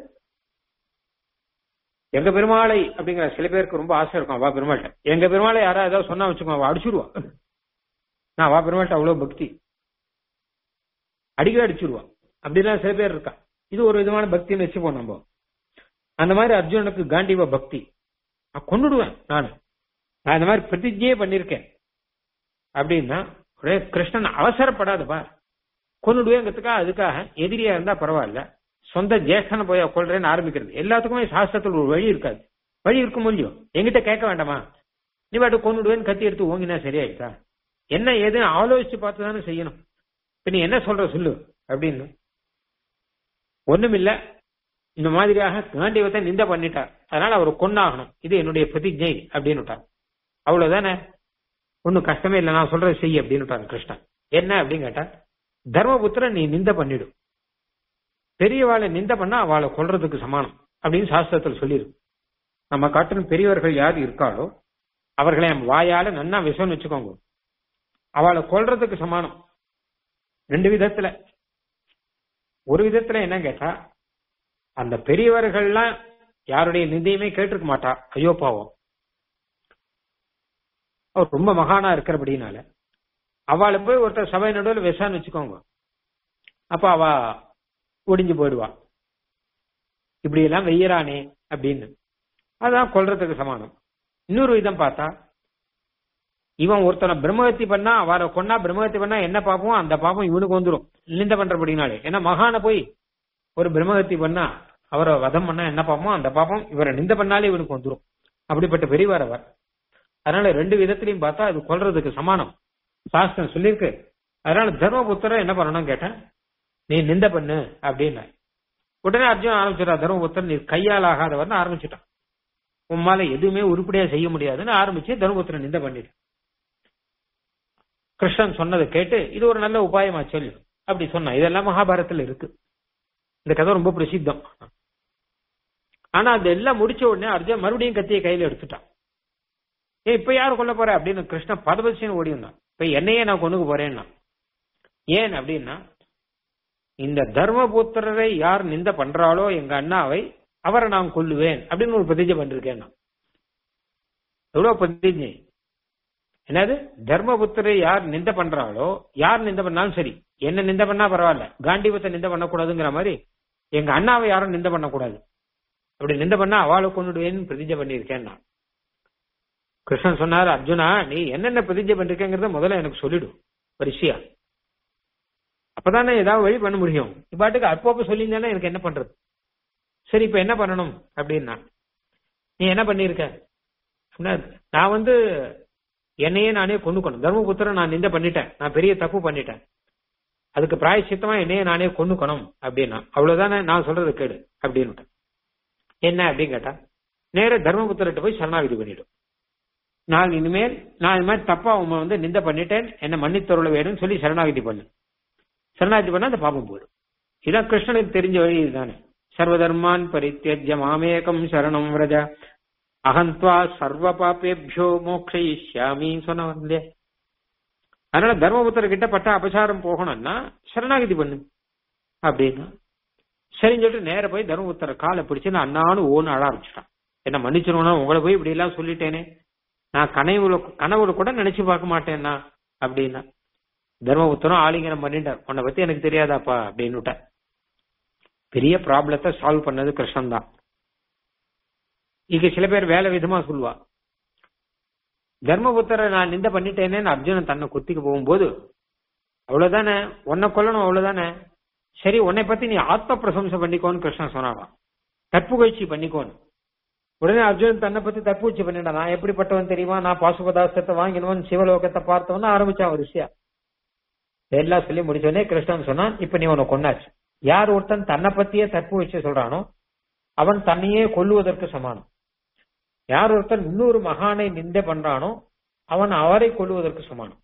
எங்க பெருமாளை அப்படிங்கிற சில பேருக்கு ரொம்ப ஆசை இருக்கும் அவா பெருமாள்கிட்ட எங்க பெருமாளை யாராவது ஏதாவது சொன்னா வச்சுக்கோ அவ அடிச்சுடுவா நான் அவா பெருமாள்கிட்ட அவ்வளவு பக்தி அடிக்கடி அடிச்சுடுவா அப்படிலாம் சில பேர் இருக்கா இது ஒரு விதமான பக்தின்னு வச்சுப்போம் நம்ம அந்த மாதிரி அர்ஜுனனுக்கு காண்டிவ பக்தி நான் கொண்டுடுவேன் நான் நான் இந்த மாதிரி பிரதிஜையே பண்ணிருக்கேன் அப்படின்னா ஒரே கிருஷ்ணன் அவசரப்படாதப்பா கொண்டுடுவேங்கிறதுக்காக அதுக்காக எதிரியா இருந்தா பரவாயில்ல சொந்த ஜேஷ்டனை போய் கொள்றேன்னு ஆரம்பிக்கிறது எல்லாத்துக்குமே சாஸ்திரத்தில் ஒரு வழி இருக்காது வழி இருக்கும் இல்லையோ எங்கிட்ட கேட்க வேண்டாமா நீ பாட்டு கொண்டுடுவேன்னு கத்தி எடுத்து ஓங்கினா சரியாயிட்டா என்ன ஏதுன்னு ஆலோசிச்சு பார்த்து தானே செய்யணும் இப்ப நீ என்ன சொல்ற சொல்லு அப்படின்னு ஒண்ணுமில்ல இந்த மாதிரியாக காண்டிவத்தை நிந்த பண்ணிட்டார் அதனால அவர் கொண்டாகணும் இது என்னுடைய பிரதிஜை அப்படின்னு அவ்வளவுதானே ஒன்னும் கஷ்டமே இல்லை நான் சொல்றதை செய் அப்படின்னு கிருஷ்ணன் என்ன அப்படின்னு கேட்டா தர்மபுத்திரன் நீ நிந்த பண்ணிடு பெரியவாளை நிந்த பண்ணா அவளை கொல்றதுக்கு சமானம் அப்படின்னு சாஸ்திரத்தில் சொல்லியிருக்கு நம்ம காட்டிலும் பெரியவர்கள் யார் இருக்காளோ அவர்களை நம்ம வாயால நன்னா விஷம்னு வச்சுக்கோங்க அவளை கொல்றதுக்கு சமானம் ரெண்டு விதத்துல ஒரு விதத்துல என்ன கேட்டா அந்த பெரியவர்கள்லாம் யாருடைய நிந்தையுமே கேட்டிருக்க மாட்டா ஐயோ பாவம் அவர் ரொம்ப மகானா இருக்கிறபடினால அவளை போய் ஒருத்தர் சபை நடுவில் விஷான்னு வச்சுக்கோங்க அப்ப அவ ஒடிஞ்சு போயிடுவா இப்படி எல்லாம் வெய்யறானே அப்படின்னு அதான் கொல்றதுக்கு சமானம் இன்னொரு விதம் பார்த்தா இவன் ஒருத்தனை பிரம்மகத்தி பண்ணா அவரை கொன்னா பிரம்மகத்தி பண்ணா என்ன பாப்போம் அந்த பாப்பம் இவனுக்கு வந்துடும் நிந்த பண்றபடினாலே ஏன்னா மகான போய் ஒரு பிரம்மகத்தி பண்ணா அவரை வதம் பண்ணா என்ன பாப்போம் அந்த பாப்பம் இவரை நிந்த பண்ணாலே இவனுக்கு வந்துடும் அப்படிப்பட்ட பெரியவர் அவர் அதனால ரெண்டு விதத்திலையும் பார்த்தா இது கொல்றதுக்கு சமானம் சாஸ்திரம் சொல்லியிருக்கு அதனால தர்மபுத்திர என்ன பண்ணணும் கேட்டேன் நீ நிந்த பண்ணு அப்படின்னு உடனே அர்ஜுன் ஆரம்பிச்சிடா தர்மபுத்திரன் நீ கையால் ஆகாதவர்னு ஆரம்பிச்சுட்டான் உம்மால எதுவுமே உருப்படியா செய்ய முடியாதுன்னு ஆரம்பிச்சு தர்மபுத்திரன் நிந்த பண்ணிட்டு கிருஷ்ணன் சொன்னதை கேட்டு இது ஒரு நல்ல உபாயமா சொல்லு அப்படி சொன்னான் இதெல்லாம் மகாபாரதத்துல இருக்கு இந்த கதை ரொம்ப பிரசித்தம் ஆனா அது எல்லாம் முடிச்ச உடனே அர்ஜுன் மறுபடியும் கத்தியை கையில எடுத்துட்டான் ஏ இப்ப யாரு கொல்ல போற அப்படின்னு கிருஷ்ணன் பதபதிச்சின்னு ஓடி வந்தான் இப்ப என்னையே நான் கொண்டுக்கு போறேன்னா ஏன் அப்படின்னா இந்த தர்மபுத்திரரை யார் நிந்த பண்றாளோ எங்க அண்ணாவை அவரை நான் கொல்லுவேன் அப்படின்னு ஒரு பிரதிஜை பண்ணிருக்கேன் நான் எவ்வளவு பிரதிஜை என்னது தர்மபுத்திரை யார் நிந்த பண்றாளோ யார் நிந்த பண்ணாலும் சரி என்ன நிந்த பண்ணா பரவாயில்ல காண்டிபத்தை நிந்த பண்ணக்கூடாதுங்கிற மாதிரி எங்க அண்ணாவை யாரும் நிந்த பண்ணக்கூடாது அப்படி நிந்த பண்ணா அவளை கொண்டுடுவேன்னு பிரதிஜை பண்ணியிருக்கேன் நான் கிருஷ்ணன் சொன்னார் அர்ஜுனா நீ என்னென்ன பிரதிஜை பண்ணிருக்கேங்கிறத முதல்ல எனக்கு சொல்லிடு வரிசையா அப்பதானே ஏதாவது வழி பண்ண முடியும் இப்பாட்டுக்கு அப்பப்போ சொல்லியிருந்தானே எனக்கு என்ன பண்றது சரி இப்ப என்ன பண்ணணும் அப்படின்னா நீ என்ன பண்ணிருக்க அப்படின்னா, நான் வந்து என்னையே நானே கொண்டுக்கணும் தர்மபுத்திரன் நான் நிந்த பண்ணிட்டேன் நான் பெரிய தப்பு பண்ணிட்டேன் அதுக்கு பிராயச்சித்தமா என்னையே நானே கொண்டுக்கணும் அப்படின்னா அவ்வளவுதானே நான் சொல்றது கேடு அப்படின்னு என்ன அப்படின்னு கேட்டா நேர தர்மபுத்திரட்ட போய் சரணாகிதி பண்ணிடும் நான் இனிமேல் நான் இது மாதிரி தப்பா உங்க வந்து நிந்த பண்ணிட்டேன் என்ன மன்னித்தருள வேணும்னு சொல்லி சரணாகிதி பண்ணு சரணாகிதி பண்ணா அந்த பாபம் போயிடும் இதான் கிருஷ்ணனுக்கு தெரிஞ்ச வழி இதுதானே சர்வதர்மான் பரித்தியஜ்ய மாமேகம் சரணம் விரஜ அகந்த்வா சர்வ பாப்பேபியோ மோக்ஷயிஷ்யாமி சொன்னவன் இல்லையா அதனால தர்மபுத்திர கிட்ட பட்ட அபசாரம் போகணும்னா சரணாகதி பண்ணு அப்படின்னா சரின்னு சொல்லிட்டு நேர போய் தர்மபுத்திர காலை பிடிச்சு நான் அண்ணான்னு ஓன்னு அழ ஆரம்பிச்சிட்டான் என்ன மன்னிச்சிருவனா உங்களை போய் இப்படி எல்லாம் சொல்லிட்டேனே நான் கனவுல கனவுல கூட நினைச்சு பார்க்க மாட்டேன்னா அப்படின்னா தர்மபுத்திரம் ஆலிங்கனம் பண்ணிட்டார் உன்னை பத்தி எனக்கு தெரியாதாப்பா அப்படின்னு பெரிய ப்ராப்ளத்தை சால்வ் பண்ணது கிருஷ்ணன் தான் இங்க சில பேர் வேலை விதமா சொல்லுவா தர்மபுத்திர நான் நிந்த பண்ணிட்டேனேன்னு அர்ஜுனன் தன்னை குத்திக்கு போகும்போது அவ்வளவுதானே உன்னை கொல்லணும் அவ்வளவுதானே சரி உன்னை பத்தி நீ ஆத்ம பிரசம்சை பண்ணிக்கோன்னு கிருஷ்ணன் சொன்னாராம் தற்புகழ்ச்சி பண்ணிக்கோன்னு உடனே அர்ஜுனன் தன்னை பத்தி தற்புகழ்ச்சி பண்ணிட்டான் நான் எப்படிப்பட்டவன் தெரியுமா நான் பாசுபதாசத்தை வாங்கினவன் சிவலோகத்தை பார்த்தவன் ஆரம்பிச்சான் ஒரு விஷயம் எல்லாம் சொல்லி முடிச்சோடனே கிருஷ்ணன் சொன்னான் இப்ப நீ உன்னை கொண்டாச்சு யார் ஒருத்தன் தன்னை பத்தியே தற்புகழ்ச்சி சொல்றானோ அவன் தன்னையே கொல்லுவதற்கு சமானம் யார் ஒருத்தன் இன்னொரு மகானை நிந்த பண்றானோ அவன் அவரை கொல்லுவதற்கு சமானம்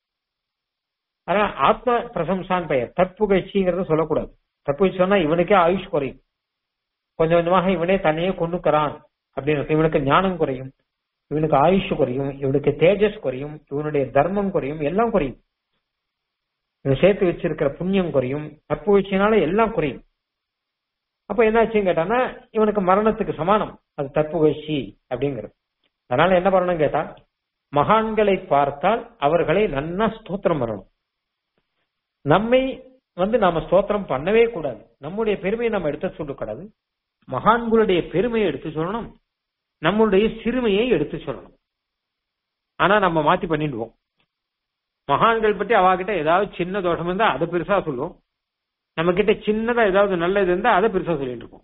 ஆனா ஆத்ம பிரசம்சான் பெயர் தற்புகழ்ச்சிங்கிறத சொல்லக்கூடாது தற்புகழ்ச்சி சொன்னா இவனுக்கே ஆயுஷ் குறையும் கொஞ்சம் கொஞ்சமாக இவனே தன்னையே கொண்டுக்கிறான் அப்படின்னு இவனுக்கு ஞானம் குறையும் இவனுக்கு ஆயுஷ் குறையும் இவனுக்கு தேஜஸ் குறையும் இவனுடைய தர்மம் குறையும் எல்லாம் குறையும் இவன் சேர்த்து வச்சிருக்கிற புண்ணியம் குறையும் தற்புகழ்ச்சினால எல்லாம் குறையும் அப்ப என்னாச்சுன்னு கேட்டானா இவனுக்கு மரணத்துக்கு சமானம் அது தற்புகழ்ச்சி அப்படிங்கிறது அதனால என்ன பண்ணணும் கேட்டா மகான்களை பார்த்தால் அவர்களை நன்னா ஸ்தோத்திரம் பண்ணணும் நம்மை வந்து நாம ஸ்தோத்திரம் பண்ணவே கூடாது நம்முடைய பெருமையை நம்ம எடுத்து சொல்லக்கூடாது மகான்களுடைய பெருமையை எடுத்து சொல்லணும் நம்மளுடைய சிறுமையை எடுத்து சொல்லணும் ஆனா நம்ம மாத்தி பண்ணிடுவோம் மகான்கள் பற்றி அவாகிட்ட ஏதாவது சின்ன தோஷம் இருந்தா அதை பெருசா சொல்லுவோம் நம்ம கிட்ட சின்னதா ஏதாவது நல்லது இருந்தா அதை பெருசா சொல்லிட்டு இருப்போம்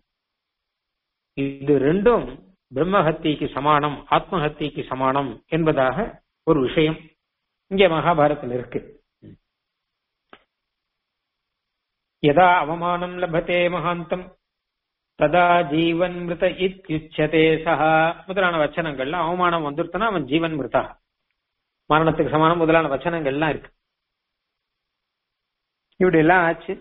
இது ரெண்டும் பிரம்மஹத்திக்கு சமானம் ஆத்மஹத்திக்கு சமானம் என்பதாக ஒரு விஷயம் இங்கே மகாபாரத்தில் இருக்கு யதா அவமானம் லபத்தே மகாந்தம் ததா ஜீவன் மிருத இத்யுச்சதே சஹா முதலான வச்சனங்கள்ல அவமானம் வந்துருத்தனா அவன் ஜீவன் மிருதா மரணத்துக்கு சமானம் முதலான வச்சனங்கள்லாம் இருக்கு இப்படி எல்லாம் ஆச்சு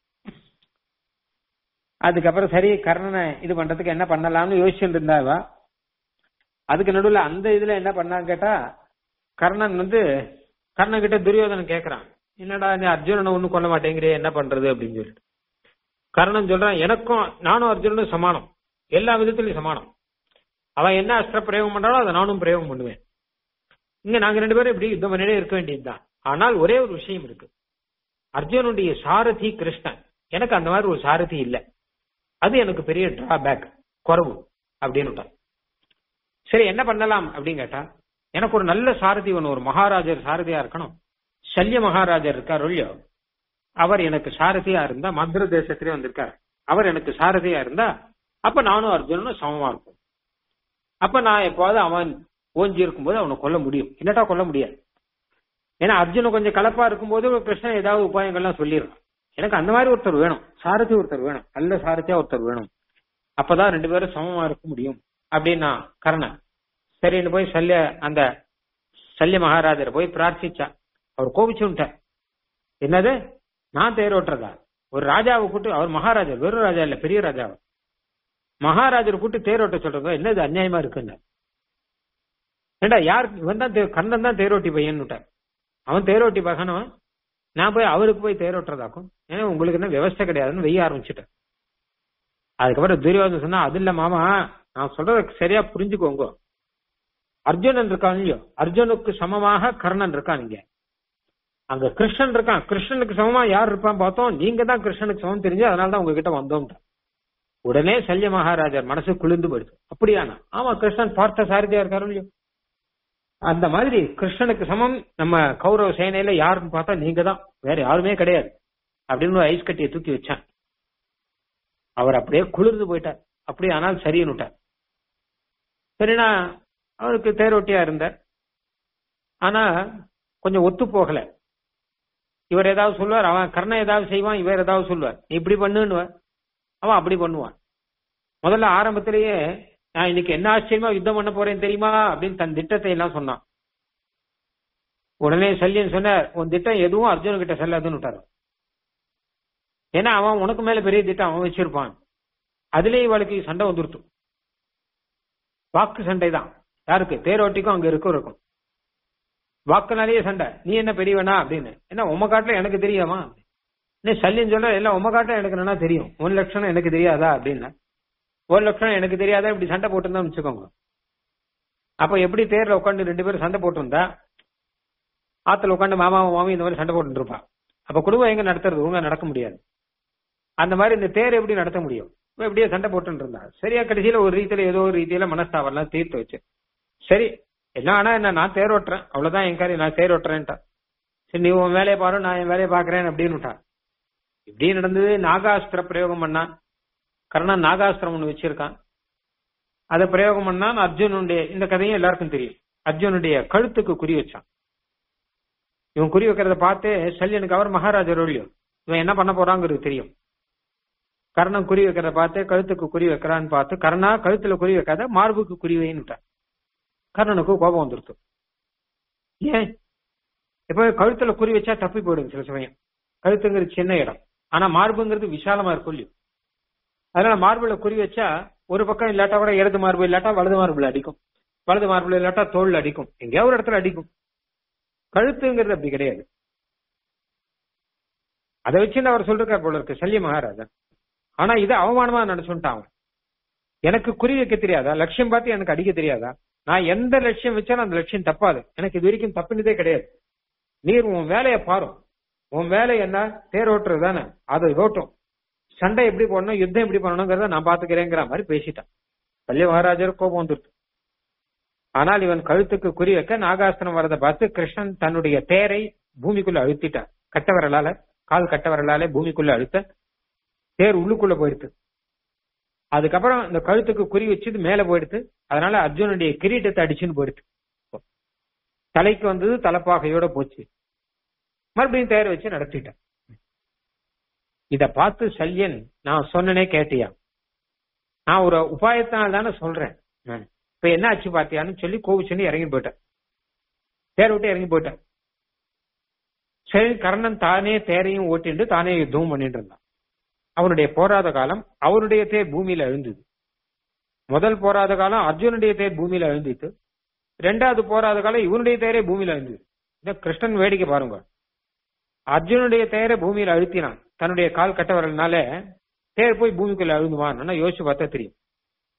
அதுக்கப்புறம் சரி கர்ணனை இது பண்றதுக்கு என்ன பண்ணலாம்னு யோசிச்சுட்டு இருந்தாவா அதுக்கு நடுவுல அந்த இதுல என்ன பண்ணான்னு கேட்டா கர்ணன் வந்து கர்ணன் கிட்ட துரியோதனன் கேக்குறான் என்னடா நீ அர்ஜுனனை ஒண்ணும் கொல்ல மாட்டேங்கிறே என்ன பண்றது அப்படின்னு சொல்லிட்டு கர்ணன் சொல்றான் எனக்கும் நானும் அர்ஜுனனும் சமானம் எல்லா விதத்திலையும் சமானம் அவன் என்ன அஸ்திர பிரயோகம் பண்றானோ அதை நானும் பிரயோகம் பண்ணுவேன் இங்க நாங்க ரெண்டு பேரும் இப்படி யுத்தம் பண்ணிட்டே இருக்க வேண்டியதுதான் ஆனால் ஒரே ஒரு விஷயம் இருக்கு அர்ஜுனுடைய சாரதி கிருஷ்ணன் எனக்கு அந்த மாதிரி ஒரு சாரதி இல்லை அது எனக்கு பெரிய டிராபேக் குறவு அப்படின்னு சரி என்ன பண்ணலாம் அப்படின்னு கேட்டா எனக்கு ஒரு நல்ல சாரதி ஒன்று ஒரு மகாராஜர் சாரதியா இருக்கணும் சல்ய மகாராஜர் இருக்கார் இல்லையோ அவர் எனக்கு சாரதியா இருந்தா மதுர தேசத்திலே வந்திருக்கார் அவர் எனக்கு சாரதியா இருந்தா அப்ப நானும் அர்ஜுனனும் சமமா இருக்கும் அப்ப நான் எப்பாவது அவன் ஓஞ்சி இருக்கும்போது அவனை கொல்ல முடியும் இல்லாட்டா கொல்ல முடியாது ஏன்னா அர்ஜுனன் கொஞ்சம் கலப்பா இருக்கும்போது கிருஷ்ணன் ஏதாவது உபாயங்கள்லாம் சொல்லிடுறான் எனக்கு அந்த மாதிரி ஒருத்தர் வேணும் சாரதி ஒருத்தர் வேணும் நல்ல சாரதியா ஒருத்தர் வேணும் அப்பதான் ரெண்டு பேரும் சமமா இருக்க முடியும் அப்படின்னா கர்ணன் சரின்னு போய் சல்ய அந்த சல்ய மகாராஜரை போய் பிரார்த்திச்சா அவர் கோபிச்சுட்டார் என்னது நான் தேரோட்டுறதா ஒரு ராஜாவை கூட்டு அவர் மகாராஜா வெறும் ராஜா இல்ல பெரிய ராஜாவை மகாராஜர் கூட்டு தேரோட்ட சொல்றதோ என்னது அநியாயமா இருக்குன்னு ஏண்டா யார் இவன் தான் தே- கண்ணன் தான் தேரோட்டி பையன்னுட்டார் அவன் தேரோட்டி பகனவன் நான் போய் அவருக்கு போய் தேரோட்டுறதாக்கும் ஏன்னா உங்களுக்கு என்ன விவஸ்தை கிடையாதுன்னு வெய்ய ஆரம்பிச்சுட்டேன் அதுக்கப்புறம் துரியோதன் சொன்னா அது இல்ல மாமா நான் சொல்றத சரியா புரிஞ்சுக்கோங்க அர்ஜுனன் இருக்கான் இல்லையோ அர்ஜுனுக்கு சமமாக கர்ணன் இருக்கான் இங்க அங்க கிருஷ்ணன் இருக்கான் கிருஷ்ணனுக்கு சமமா யார் இருப்பான் பார்த்தோம் நீங்க தான் கிருஷ்ணனுக்கு சமம் தெரிஞ்சு அதனால தான் உங்ககிட்ட வந்தோம் உடனே சல்ய மகாராஜர் மனசு குளிர்ந்து போயிடுச்சு அப்படியானா ஆமா கிருஷ்ணன் பார்த்த சாரதியா இருக்காரு இல்லையோ அந்த மாதிரி கிருஷ்ணனுக்கு சமம் நம்ம கௌரவ சேனையில யாருன்னு பார்த்தா நீங்க தான் வேற யாருமே கிடையாது அப்படின்னு ஒரு ஐஸ் கட்டியை தூக்கி வச்சான் அவர் அப்படியே குளிர்ந்து போயிட்டார் அப்படியே ஆனால் சரின்னு விட்டார் சரினா அவருக்கு தேரோட்டியா இருந்தார் ஆனா கொஞ்சம் ஒத்து போகல இவர் ஏதாவது சொல்லுவார் அவன் கர்ணன் ஏதாவது செய்வான் இவர் ஏதாவது சொல்லுவார் நீ இப்படி பண்ணுன்னுவார் அவன் அப்படி பண்ணுவான் முதல்ல ஆரம்பத்திலேயே நான் இன்னைக்கு என்ன ஆச்சரியமா யுத்தம் பண்ண போறேன் தெரியுமா அப்படின்னு தன் திட்டத்தை எல்லாம் சொன்னான் உடனே சல்லியன் சொன்னார் உன் திட்டம் எதுவும் அர்ஜுன் கிட்ட செல்லாதுன்னு விட்டாரு ஏன்னா அவன் உனக்கு மேல பெரிய திட்டம் அவன் வச்சிருப்பான் அதுலயே இவளுக்கு சண்டை வந்துருத்து வாக்கு சண்டை தான் யாருக்கு தேரோட்டிக்கும் அங்க இருக்கும் இருக்கும் வாக்குனாலேயே சண்டை நீ என்ன பெரியவனா அப்படின்னு என்ன உம காட்டுல எனக்கு தெரியாமா என்ன சல்லியன் சொல்ற எல்லாம் உம காட்டுல எனக்கு என்னன்னா தெரியும் ஒரு லட்சணம் எனக்கு தெரியாதா அப்படின்னா ஒரு லட்சணம் எனக்கு தெரியாதா இப்படி சண்டை போட்டுருந்தா வச்சுக்கோங்க அப்ப எப்படி தேர்ல உட்காந்து ரெண்டு பேரும் சண்டை போட்டிருந்தா ஆத்துல உட்காந்து மாமா மாமி இந்த மாதிரி சண்டை போட்டு இருப்பா அப்ப குடும்பம் எங்க நடத்துறது ஒழுங்கா நடக்க முடியாது அந்த மாதிரி இந்த தேர் எப்படி நடத்த முடியும் இவன் இப்படியே சண்டை போட்டுட்டு இருந்தா சரியா கடைசியில ஒரு ரீதியில ஏதோ ஒரு ரீதியில மனஸ்தாவெல்லாம் தீர்த்து வச்சு சரி எல்லாம் ஆனா என்ன நான் தேர் ஓட்டுறேன் அவ்வளவுதான் என் காரியம் நான் தேர் ஓட்டுறேன்ட்டா சரி நீ உன் வேலையை பாரு நான் என் வேலையை பாக்குறேன் அப்படின்னு விட்டா இப்படி நடந்தது நாகாஸ்திர பிரயோகம் பண்ணா கர்ணன் நாகாஸ்திரம் ஒண்ணு வச்சிருக்கான் அதை பிரயோகம் பண்ணா அர்ஜுனுடைய இந்த கதையும் எல்லாருக்கும் தெரியும் அர்ஜுனுடைய கழுத்துக்கு குறி வச்சான் இவன் குறி வைக்கிறத பார்த்து சல்யனுக்கு அவர் மகாராஜர் ஒழியும் இவன் என்ன பண்ண போறாங்கிறது தெரியும் கர்ணன் குறி வைக்கிறத பார்த்து கழுத்துக்கு குறி வைக்கிறான்னு பார்த்து கர்ணா கழுத்துல குறி வைக்காத மார்புக்கு குறி வைன்னுட்டான் கர்ணனுக்கு கோபம் வந்துருத்து ஏன் இப்ப கழுத்துல குறி வச்சா தப்பி போயிடும் சில சமயம் கழுத்துங்கிறது சின்ன இடம் ஆனா மார்புங்கிறது விசாலமா இருக்கும் இல்லையோ அதனால மார்புல குறி வச்சா ஒரு பக்கம் இல்லாட்டா கூட இடது மார்பு இல்லாட்டா வலது மார்புல அடிக்கும் வலது மார்புல இல்லாட்டா தோல்ல அடிக்கும் எங்கேயாவது ஒரு இடத்துல அடிக்கும் கழுத்துங்கிறது அப்படி கிடையாது அதை வச்சு அவர் சொல்றார் போல இருக்கு சல்ய மகாராஜா ஆனா இது அவமானமா நினைச்சுட்டான் அவன் எனக்கு குறி வைக்க தெரியாதா லட்சியம் பார்த்து எனக்கு அடிக்க தெரியாதா நான் எந்த லட்சியம் வச்சாலும் அந்த லட்சியம் தப்பாது எனக்கு இது வரைக்கும் தப்புனதே கிடையாது நீர் உன் வேலையை பாரு உன் வேலை என்ன தேர் ஓட்டுறது தானே அதை ஓட்டும் சண்டை எப்படி போடணும் யுத்தம் எப்படி பண்ணணுங்கிறத நான் பாத்துக்கிறேங்கிற மாதிரி பேசிட்டான் பள்ளிய மகாராஜர் கோபம் வந்துருக்கு ஆனால் இவன் கழுத்துக்கு குறி வைக்க நாகாஸ்திரம் வரதை பார்த்து கிருஷ்ணன் தன்னுடைய தேரை பூமிக்குள்ள அழுத்திட்டார் கட்ட விரலால கால் கட்ட விரலால பூமிக்குள்ள அழுத்த தேர் உள்ளுக்குள்ள போயிடுது அதுக்கப்புறம் இந்த கழுத்துக்கு குறி வச்சது மேல போயிடுது அதனால அர்ஜுனுடைய கிரீட்டத்தை அடிச்சுன்னு போயிடுது தலைக்கு வந்தது தலைப்பாகையோட போச்சு மறுபடியும் தேர் வச்சு நடத்திட்டான் இத பார்த்து சல்யன் நான் சொன்னனே கேட்டியா நான் ஒரு உபாயத்தினால் தானே சொல்றேன் நான் இப்ப என்ன ஆச்சு பாத்தியான்னு சொல்லி கோவிச்சுன்னு இறங்கி போயிட்டேன் தேர் விட்டு இறங்கி போயிட்டேன் சரி கர்ணன் தானே தேரையும் ஓட்டிட்டு தானே யுத்தமும் பண்ணிட்டு இருந்தான் அவனுடைய போராத காலம் அவருடைய தேர் பூமியில அழுந்தது முதல் போராத காலம் அர்ஜுனுடைய தேர் பூமியில அழுந்திட்டு ரெண்டாவது போராத காலம் இவனுடைய தேரே பூமியில அழுந்தது இந்த கிருஷ்ணன் வேடிக்கை பாருங்க அர்ஜுனுடைய தேரை பூமியில அழுத்தினான் தன்னுடைய கால் கட்ட வரதுனால தேர் போய் பூமிக்குள்ள அழுந்துவான் யோசிச்சு பார்த்தா தெரியும்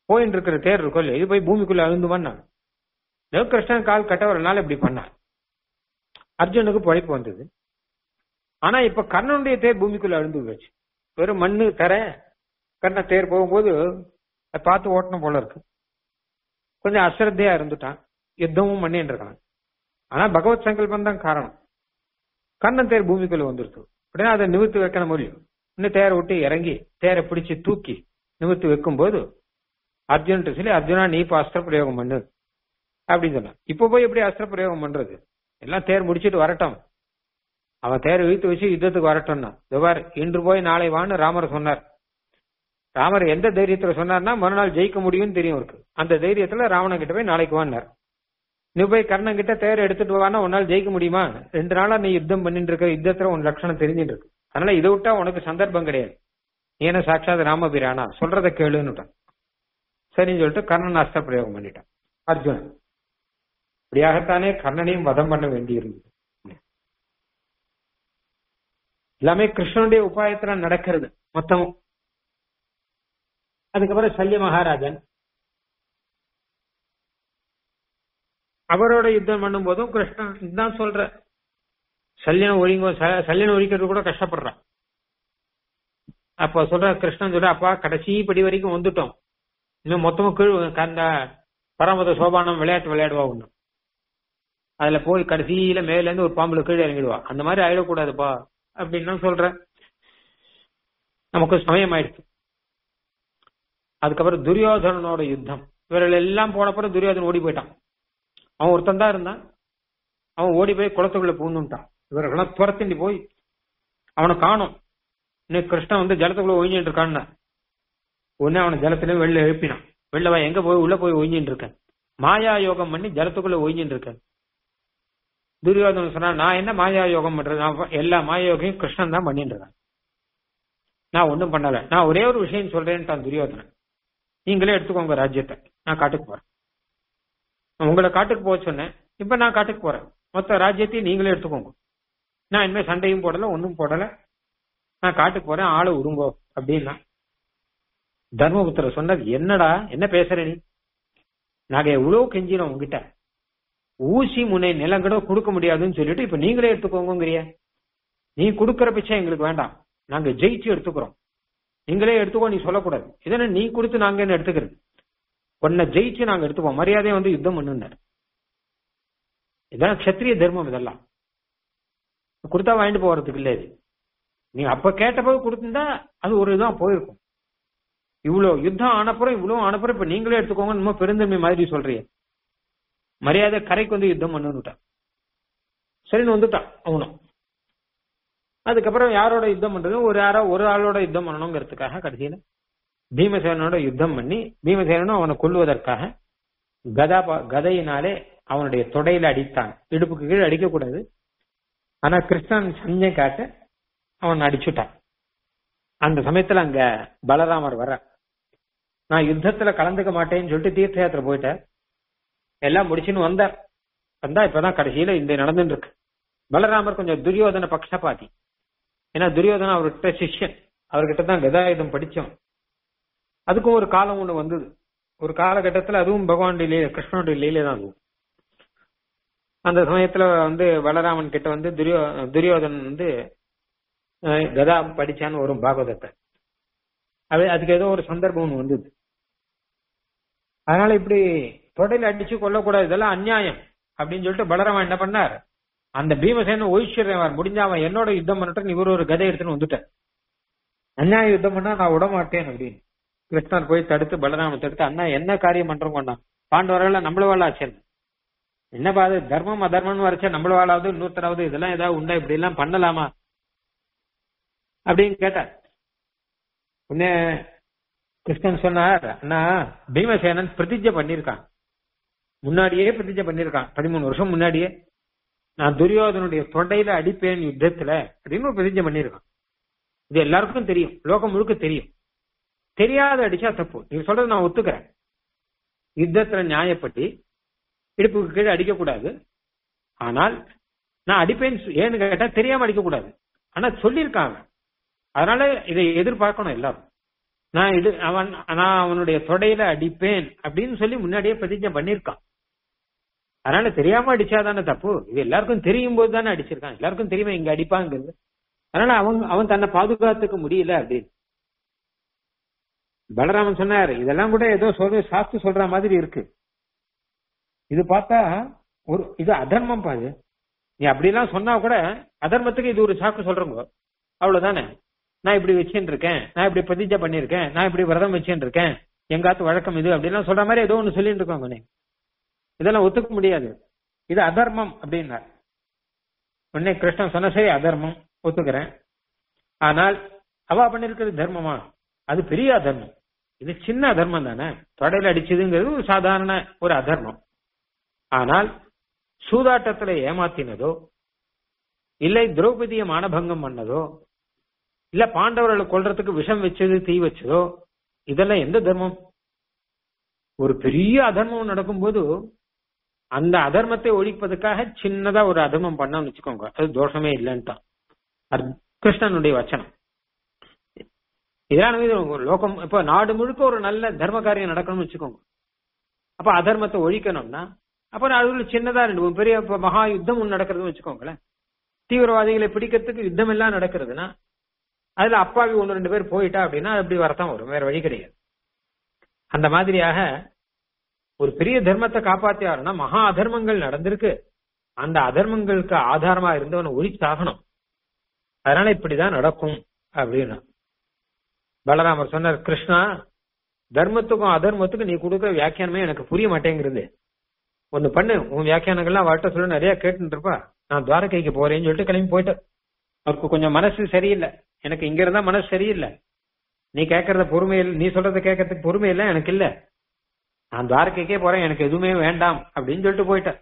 போயின்னு இருக்கிற தேர் இருக்கும் இல்லையா இது போய் பூமிக்குள்ள அழுந்துவான்னு ஏதோ கிருஷ்ணன் கால் கட்டவரனால இப்படி பண்ணார் அர்ஜுனுக்கு பழைப்பு வந்தது ஆனா இப்ப கர்ணனுடைய தேர் பூமிக்குள்ள அழுந்து போச்சு வெறும் மண்ணு தர கர்ண தேர் போகும்போது அதை பார்த்து ஓட்டணும் போல இருக்கு கொஞ்சம் அசிரத்தையா இருந்துட்டான் யுத்தமும் பண்ணிட்டு இருக்கான் ஆனா பகவத் சங்கல்பம் தான் காரணம் கர்ணன் தேர் பூமிக்குள்ள வந்துருச்சு உடனே அதை நிமித்து வைக்கணும் முடியும் இன்னும் தேரை விட்டு இறங்கி தேரை பிடிச்சு தூக்கி நிமித்து வைக்கும்போது அர்ஜுன் சொல்லி அர்ஜுனா நீ இப்ப அஸ்திர பிரயோகம் பண்ணு அப்படின்னு சொன்னான் இப்ப போய் எப்படி அஸ்திர பிரயோகம் பண்றது எல்லாம் தேர் முடிச்சிட்டு வரட்டும் அவன் தேரை இழுத்து வச்சு யுத்தத்துக்கு வரட்டும்னா இதுவார் இன்று போய் நாளை வான்னு ராமர் சொன்னார் ராமர் எந்த தைரியத்துல சொன்னார்னா மறுநாள் ஜெயிக்க முடியும்னு தெரியும் இருக்கு அந்த தைரியத்துல ராவணன் கிட்ட போய் நாளைக்கு வான்னார் நீ போய் கர்ணன் கிட்ட தேர் எடுத்துட்டு வானா உன்னால் ஜெயிக்க முடியுமா ரெண்டு நாளா நீ யுத்தம் பண்ணிட்டு இருக்க யுத்தத்துல உன் லட்சணம் தெரிஞ்சுட்டு இருக்கு அதனால இதை விட்டா உனக்கு சந்தர்ப்பம் கிடையாது நீ என்ன சாட்சாத் ராமபிரானா சொல்றத கேளுன்னுட்டான் சரின்னு சொல்லிட்டு கர்ணன் அஸ்திர பிரயோகம் பண்ணிட்டான் அர்ஜுனன் இப்படியாகத்தானே கர்ணனையும் வதம் பண்ண வேண்டியிருந்தது எல்லாமே கிருஷ்ணனுடைய உபாயத்துல நடக்கிறது மொத்தமும் அதுக்கப்புறம் சல்ய மகாராஜன் அவரோட யுத்தம் பண்ணும் போதும் கிருஷ்ணன் இதுதான் சொல்ற சல்யனை ஒழிங்க சல்யனை ஒழிக்கிறது கூட கஷ்டப்படுறான் அப்ப சொல்ற கிருஷ்ணன் சொல்ற அப்பா கடைசி படி வரைக்கும் வந்துட்டோம் இன்னும் மொத்தமும் கீழ் அந்த பரமத சோபானம் விளையாட்டு விளையாடுவா ஒண்ணு அதுல போய் கடைசியில மேல இருந்து ஒரு பாம்புல கீழே இறங்கிடுவா அந்த மாதிரி ஆயிடக்கூடாதுப்பா அப்படின்னு தான் சொல்றேன் நமக்கு சமயம் ஆயிடுச்சு அதுக்கப்புறம் துரியோதனனோட யுத்தம் இவர்கள் எல்லாம் போனப்புறம் துரியோதனன் ஓடி போயிட்டான் அவன் ஒருத்தன் தான் இருந்தான் அவன் ஓடி போய் குளத்துக்குள்ள பூந்துட்டான் இவர்களெல்லாம் துரத்திண்டி போய் அவனை காணும் இன்னைக்கு கிருஷ்ணன் வந்து ஜலத்துக்குள்ள ஒழிஞ்சிட்டு இருக்கான்னு உடனே அவனை ஜலத்திலே வெளில எழுப்பினான் வெளில வா எங்க போய் உள்ள போய் ஒழிஞ்சிட்டு இருக்கேன் மாயா யோகம் பண்ணி ஜலத்துக்குள்ள ஒழிஞ்சிட்டு இருக்கேன் துரியோதனன் சொன்னா நான் என்ன மாயா யோகம் பண்றது நான் எல்லா மாயா யோகையும் கிருஷ்ணன் தான் பண்ணிட்டு இருக்கேன் நான் ஒண்ணும் பண்ணல நான் ஒரே ஒரு விஷயம் சொல்றேன்ட்டான் துரியோதனன் நீங்களே எடுத்துக்கோங்க ராஜ்யத்தை நான் காட்டுக்கு போறேன் நான் உங்களை காட்டுக்கு போக சொன்னேன் இப்ப நான் காட்டுக்கு போறேன் மொத்த ராஜ்யத்தையும் நீங்களே எடுத்துக்கோங்க நான் இனிமே சண்டையும் போடல ஒன்னும் போடல நான் காட்டுக்கு போறேன் ஆளை விடுங்கோ அப்படின்னா தர்மபுத்திர சொன்னது என்னடா என்ன பேசுற நீ நாங்க எவ்வளவு கெஞ்சினோம் உங்ககிட்ட ஊசி முனை நிலங்கட கொடுக்க முடியாதுன்னு சொல்லிட்டு இப்ப நீங்களே எடுத்துக்கோங்கிறிய நீ கொடுக்கற பிச்சை எங்களுக்கு வேண்டாம் நாங்க ஜெயிச்சு எடுத்துக்கிறோம் நீங்களே எடுத்துக்கோ நீ சொல்லக்கூடாது இதனை நீ கொடுத்து நாங்க என்ன எடுத்துக்கிறது உன்னை ஜெயிச்சு நாங்க எடுத்துப்போம் மரியாதையை வந்து யுத்தம் பண்ணுனார் இதெல்லாம் கத்திரிய தர்மம் இதெல்லாம் கொடுத்தா வாங்கிட்டு போறதுக்கு இல்ல இது நீ அப்ப கேட்டபோது கொடுத்திருந்தா அது ஒரு இதான் போயிருக்கும் இவ்வளவு யுத்தம் ஆனப்புறம் இவ்வளவு ஆனப்புறம் இப்ப நீங்களே எடுத்துக்கோங்க நம்ம பெருந்தன்மை மாதிரி சொல்றீங்க மரியாதை கரைக்கு வந்து யுத்தம் பண்ணுட்டான் சரின்னு வந்துட்டான் அவனும் அதுக்கப்புறம் யாரோட யுத்தம் பண்றது ஒரு யாரோ ஒரு ஆளோட யுத்தம் பண்ணணுங்கிறதுக்காக கடைசியில பீமசேனோட யுத்தம் பண்ணி பீமசேனனும் அவனை கொல்லுவதற்காக கதா கதையினாலே அவனுடைய தொடையில அடித்தான் இடுப்புக்கு கீழே அடிக்கக்கூடாது ஆனா கிருஷ்ணன் சஞ்சை காட்ட அவன் அடிச்சுட்டான் அந்த சமயத்துல அங்க பலராமர் வர நான் யுத்தத்துல கலந்துக்க மாட்டேன்னு சொல்லிட்டு தீர்த்த யாத்திரை போயிட்டார் எல்லாம் முடிச்சுன்னு வந்தார் வந்தா இப்பதான் கடைசியில இந்த நடந்துட்டு இருக்கு பலராமர் கொஞ்சம் துரியோதன பக்ஷபாதி ஏன்னா துரியோதன அவர்கிட்ட சிஷ்யன் அவர்கிட்ட தான் கதாயுதம் படிச்சோம் அதுக்கும் ஒரு காலம் ஒண்ணு வந்தது ஒரு காலகட்டத்துல அதுவும் பகவானுடைய லீலை கிருஷ்ணனுடைய லீலை தான் அதுவும் அந்த சமயத்துல வந்து பலராமன் கிட்ட வந்து துரியோ துரியோதனன் வந்து கதா படிச்சான்னு வரும் பாகவதத்தை அது அதுக்கு ஏதோ ஒரு சந்தர்ப்பம் ஒண்ணு வந்தது அதனால இப்படி தொடையில அடிச்சு கொல்லக்கூடாது இதெல்லாம் அநியாயம் அப்படின்னு சொல்லிட்டு பலராமன் என்ன பண்ணார் அந்த பீமசேன ஒய்ஸ்வரன் முடிஞ்ச அவன் என்னோட யுத்தம் பண்ணிட்டு இவர் ஒரு கதை எடுத்துன்னு வந்துட்டார் அநியாய யுத்தம் பண்ணா நான் விட மாட்டேன் அப்படின்னு கிருஷ்ணர் போய் தடுத்து பலராமன் தடுத்து அண்ணா என்ன காரியம் பண்றோம் கொண்டான் பாண்டவர்கள் நம்மள வாழாச்சு என்ன பாது தர்மம் அதர்மம்னு வரைச்சா நம்மள வாழாவது இன்னொருத்தராவது இதெல்லாம் ஏதாவது உண்டா இப்படி எல்லாம் பண்ணலாமா அப்படின்னு கேட்டார் உடனே கிருஷ்ணன் சொன்னார் அண்ணா பீமசேனன் பிரதிஜை பண்ணிருக்கான் முன்னாடியே பிரதிஜை பண்ணிருக்கான் பதிமூணு வருஷம் முன்னாடியே நான் துரியோதனுடைய தொண்டையில அடிப்பேன் யுத்தத்துல அப்படின்னு ஒரு பிரதிஜை பண்ணிருக்கான் இது எல்லாருக்கும் தெரியும் லோகம் முழுக்க தெரியும் தெரியாத அடிச்சா தப்பு நீங்க சொல்றது நான் ஒத்துக்கிறேன் யுத்தத்துல நியாயப்பட்டி இடுப்புக்கு கீழே அடிக்கக்கூடாது ஆனால் நான் அடிப்பேன் ஏன்னு கேட்டா தெரியாம அடிக்கக்கூடாது ஆனா சொல்லியிருக்காங்க அதனால இதை எதிர்பார்க்கணும் எல்லாரும் நான் இடு அவன் நான் அவனுடைய தொடையில அடிப்பேன் அப்படின்னு சொல்லி முன்னாடியே பிரதிஜை பண்ணிருக்கான் அதனால தெரியாம அடிச்சாதானே தப்பு இது எல்லாருக்கும் தெரியும் போது தானே அடிச்சிருக்கான் எல்லாருக்கும் தெரியுமா இங்க அடிப்பாங்கிறது அதனால அவன் அவன் தன்னை பாதுகாத்துக்க முடியல அப்படின்னு பலராமன் சொன்னார் இதெல்லாம் கூட ஏதோ சொல்ற சாஸ்து சொல்ற மாதிரி இருக்கு இது பார்த்தா ஒரு இது அதர்மம் பாது நீ அப்படிலாம் சொன்னா கூட அதர்மத்துக்கு இது ஒரு சாக்கு சொல்றங்க அவ்வளவுதானே நான் இப்படி வச்சுட்டு இருக்கேன் நான் இப்படி பிரதிஜை பண்ணிருக்கேன் நான் இப்படி விரதம் வச்சுட்டு இருக்கேன் எங்காத்து வழக்கம் இது அப்படிலாம் சொல்ற மாதிரி ஏதோ ஒண்ணு சொல்லிட்டு இருக்கோங்க நீ இதெல்லாம் ஒத்துக்க முடியாது இது அதர்மம் அப்படின்னார் உடனே கிருஷ்ணன் சொன்ன சரி அதர்மம் ஒத்துக்கிறேன் ஆனால் அவ பண்ணிருக்கிறது தர்மமா அது பெரிய அதர்மம் இது சின்ன அதர்மம் தானே தொடையில அடிச்சதுங்கிறது ஒரு சாதாரண ஒரு அதர்மம் ஆனால் சூதாட்டத்துல ஏமாத்தினதோ இல்லை திரௌபதிய மானபங்கம் பண்ணதோ இல்ல பாண்டவர்களை கொல்றதுக்கு விஷம் வச்சது தீ வச்சதோ இதெல்லாம் எந்த தர்மம் ஒரு பெரிய அதர்மம் நடக்கும்போது அந்த அதர்மத்தை ஒழிப்பதற்காக சின்னதா ஒரு அதர்மம் பண்ணான்னு வச்சுக்கோங்க அது தோஷமே இல்லைன்ட்டான் அது கிருஷ்ணனுடைய வச்சனம் இதெல்லாம் இது ஒரு லோகம் இப்ப நாடு முழுக்க ஒரு நல்ல தர்ம காரியம் நடக்கணும்னு வச்சுக்கோங்க அப்ப அதர்மத்தை ஒழிக்கணும்னா அப்ப அதுல சின்னதா ரெண்டு மூணு பெரிய இப்ப மகா யுத்தம் ஒண்ணு நடக்கிறதுன்னு வச்சுக்கோங்களேன் தீவிரவாதிகளை பிடிக்கிறதுக்கு யுத்தம் எல்லாம் நடக்கிறதுனா அதுல அப்பாவி ஒன்னு ரெண்டு பேர் போயிட்டா அப்படின்னா அது அப்படி வரத்தான் வரும் வேற வழி கிடையாது அந்த மாதிரியாக ஒரு பெரிய தர்மத்தை காப்பாத்தியாருன்னா மகா அதர்மங்கள் நடந்திருக்கு அந்த அதர்மங்களுக்கு ஆதாரமா இருந்தவனை ஒழிச்சாகணும் அதனால இப்படிதான் நடக்கும் அப்படின்னா பலராமர் சொன்னார் கிருஷ்ணா தர்மத்துக்கும் அதர்மத்துக்கும் நீ கொடுக்குற வியாக்கியானமே எனக்கு புரிய மாட்டேங்கிறது ஒண்ணு பண்ணு உன் வியாக்கியானங்கள்லாம் வாட்ட சொல்ல நிறைய கேட்டுட்டு இருப்பா நான் துவாரகைக்கு போறேன்னு சொல்லிட்டு கிளம்பி போயிட்டேன் அவருக்கு கொஞ்சம் மனசு சரியில்லை எனக்கு இங்க இருந்தா மனசு சரியில்லை நீ கேட்கறத பொறுமை இல்லை நீ சொல்றத கேட்கறதுக்கு பொறுமை இல்லை எனக்கு இல்ல நான் துவாரகைக்கே போறேன் எனக்கு எதுவுமே வேண்டாம் அப்படின்னு சொல்லிட்டு போயிட்டேன்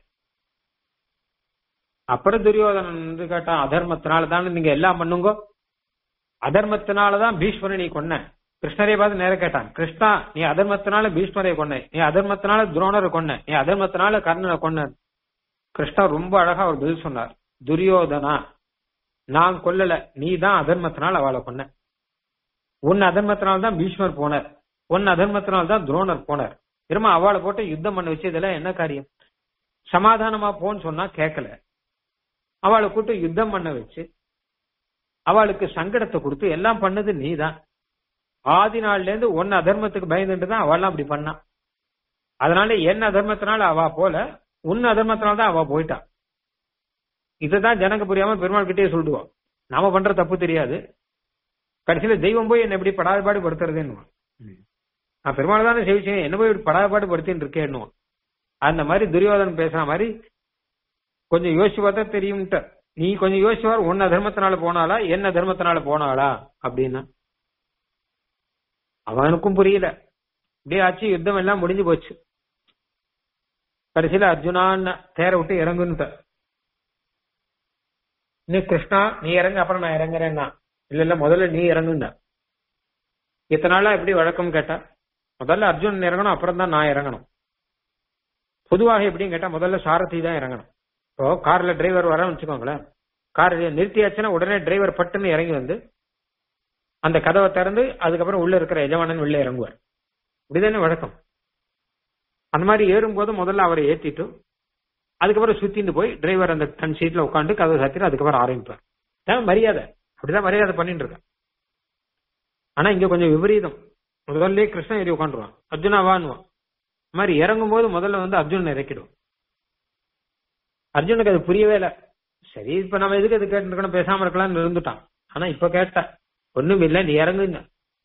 அப்புறம் துரியோதனன் வந்து கேட்டான் அதர்மத்தினால தானே நீங்க எல்லாம் பண்ணுங்க அதர்மத்தினாலதான் பீஷ்மரை நீ கொன்ன கிருஷ்ணரை பார்த்து நேரம் கேட்டான் கிருஷ்ணா நீ அதர்மத்தினால பீஷ்மரை கொன்ன நீ அதர்மத்தினால துரோணரை கொன்ன நீ அதர்மத்தினால கர்ணனை கொன்ன கிருஷ்ணா ரொம்ப அழகா ஒரு பதில் சொன்னார் துரியோதனா நான் கொல்லல நீ தான் அதர்மத்தினால் அவளை கொன்ன உன் அதர்மத்தினால் தான் பீஷ்மர் போனார் உன் அதர்மத்தினால் தான் துரோணர் போனார் திரும்ப அவளை போட்டு யுத்தம் பண்ண வச்சு இதெல்லாம் என்ன காரியம் சமாதானமா போன்னு சொன்னா கேட்கல அவளை கூட்டு யுத்தம் பண்ண வச்சு அவளுக்கு சங்கடத்தை கொடுத்து எல்லாம் பண்ணது நீ தான் ஆதி நாள்ல இருந்து ஒன்னு அதர்மத்துக்கு பயந்துட்டு தான் அவெல்லாம் அப்படி பண்ணா அதனால என் அதர்மத்தினால அவ போல உன் அதர்மத்தினால தான் அவ போயிட்டா இதுதான் ஜனங்க புரியாம பெருமாள் கிட்டே சொல்லுவோம் நாம பண்ற தப்பு தெரியாது கடைசியில தெய்வம் போய் என்ன எப்படி படாதபாடு படுத்துறதுன்னு நான் பெருமாள் தானே சேவிச்சேன் என்ன போய் படாதபாடு படுத்தின்னு இருக்கேன்னு அந்த மாதிரி துரியோதனன் பேசுற மாதிரி கொஞ்சம் யோசிச்சு பார்த்தா தெரியும்ட்ட நீ கொஞ்சம் யோசிச்சுவார் உன்ன தர்மத்தினால போனாளா என்ன தர்மத்தினால போனாளா அப்படின்னா அவனுக்கும் புரியல இப்படியே ஆச்சு யுத்தம் எல்லாம் முடிஞ்சு போச்சு கடைசியில அர்ஜுனான்னு தேர விட்டு இறங்குன்னு நீ கிருஷ்ணா நீ இறங்கு அப்புறம் நான் இறங்குறேன்னா இல்ல இல்ல முதல்ல நீ இறங்குன்னா இத்தனை நாளா எப்படி வழக்கம் கேட்டா முதல்ல அர்ஜுனன் இறங்கணும் அப்புறம் தான் நான் இறங்கணும் பொதுவாக எப்படின்னு கேட்டா முதல்ல சாரதி தான் இறங்கணும் இப்போ கார்ல டிரைவர் வரன்னு வச்சுக்கோங்களேன் கார் நிறுத்தியாச்சுன்னா உடனே டிரைவர் பட்டுன்னு இறங்கி வந்து அந்த கதவை திறந்து அதுக்கப்புறம் உள்ள இருக்கிற எஜமானன் உள்ள இறங்குவார் இப்படிதானே வழக்கம் அந்த மாதிரி ஏறும்போது முதல்ல அவரை ஏத்திட்டு அதுக்கப்புறம் சுத்திட்டு போய் டிரைவர் அந்த தன் சீட்ல உட்காந்து கதவை சாத்திட்டு அதுக்கப்புறம் ஆரம்பிப்பார் தான் மரியாதை அப்படிதான் மரியாதை பண்ணிட்டு இருக்கேன் ஆனா இங்க கொஞ்சம் விபரீதம் முதல்ல கிருஷ்ணன் ஏறி உட்காந்துருவான் அர்ஜுனா வான்னுவான் இந்த மாதிரி இறங்கும் போது முதல்ல வந்து அர்ஜுனன் இறக்கிடும் அர்ஜுனுக்கு அது புரியவே இல்லை சரி இப்ப நம்ம எதுக்கு அது கேட்டு இருக்கணும் பேசாம இருக்கலாம்னு இருந்துட்டான் ஆனா இப்ப கேட்ட ஒண்ணும் இல்ல நீ இறங்குங்க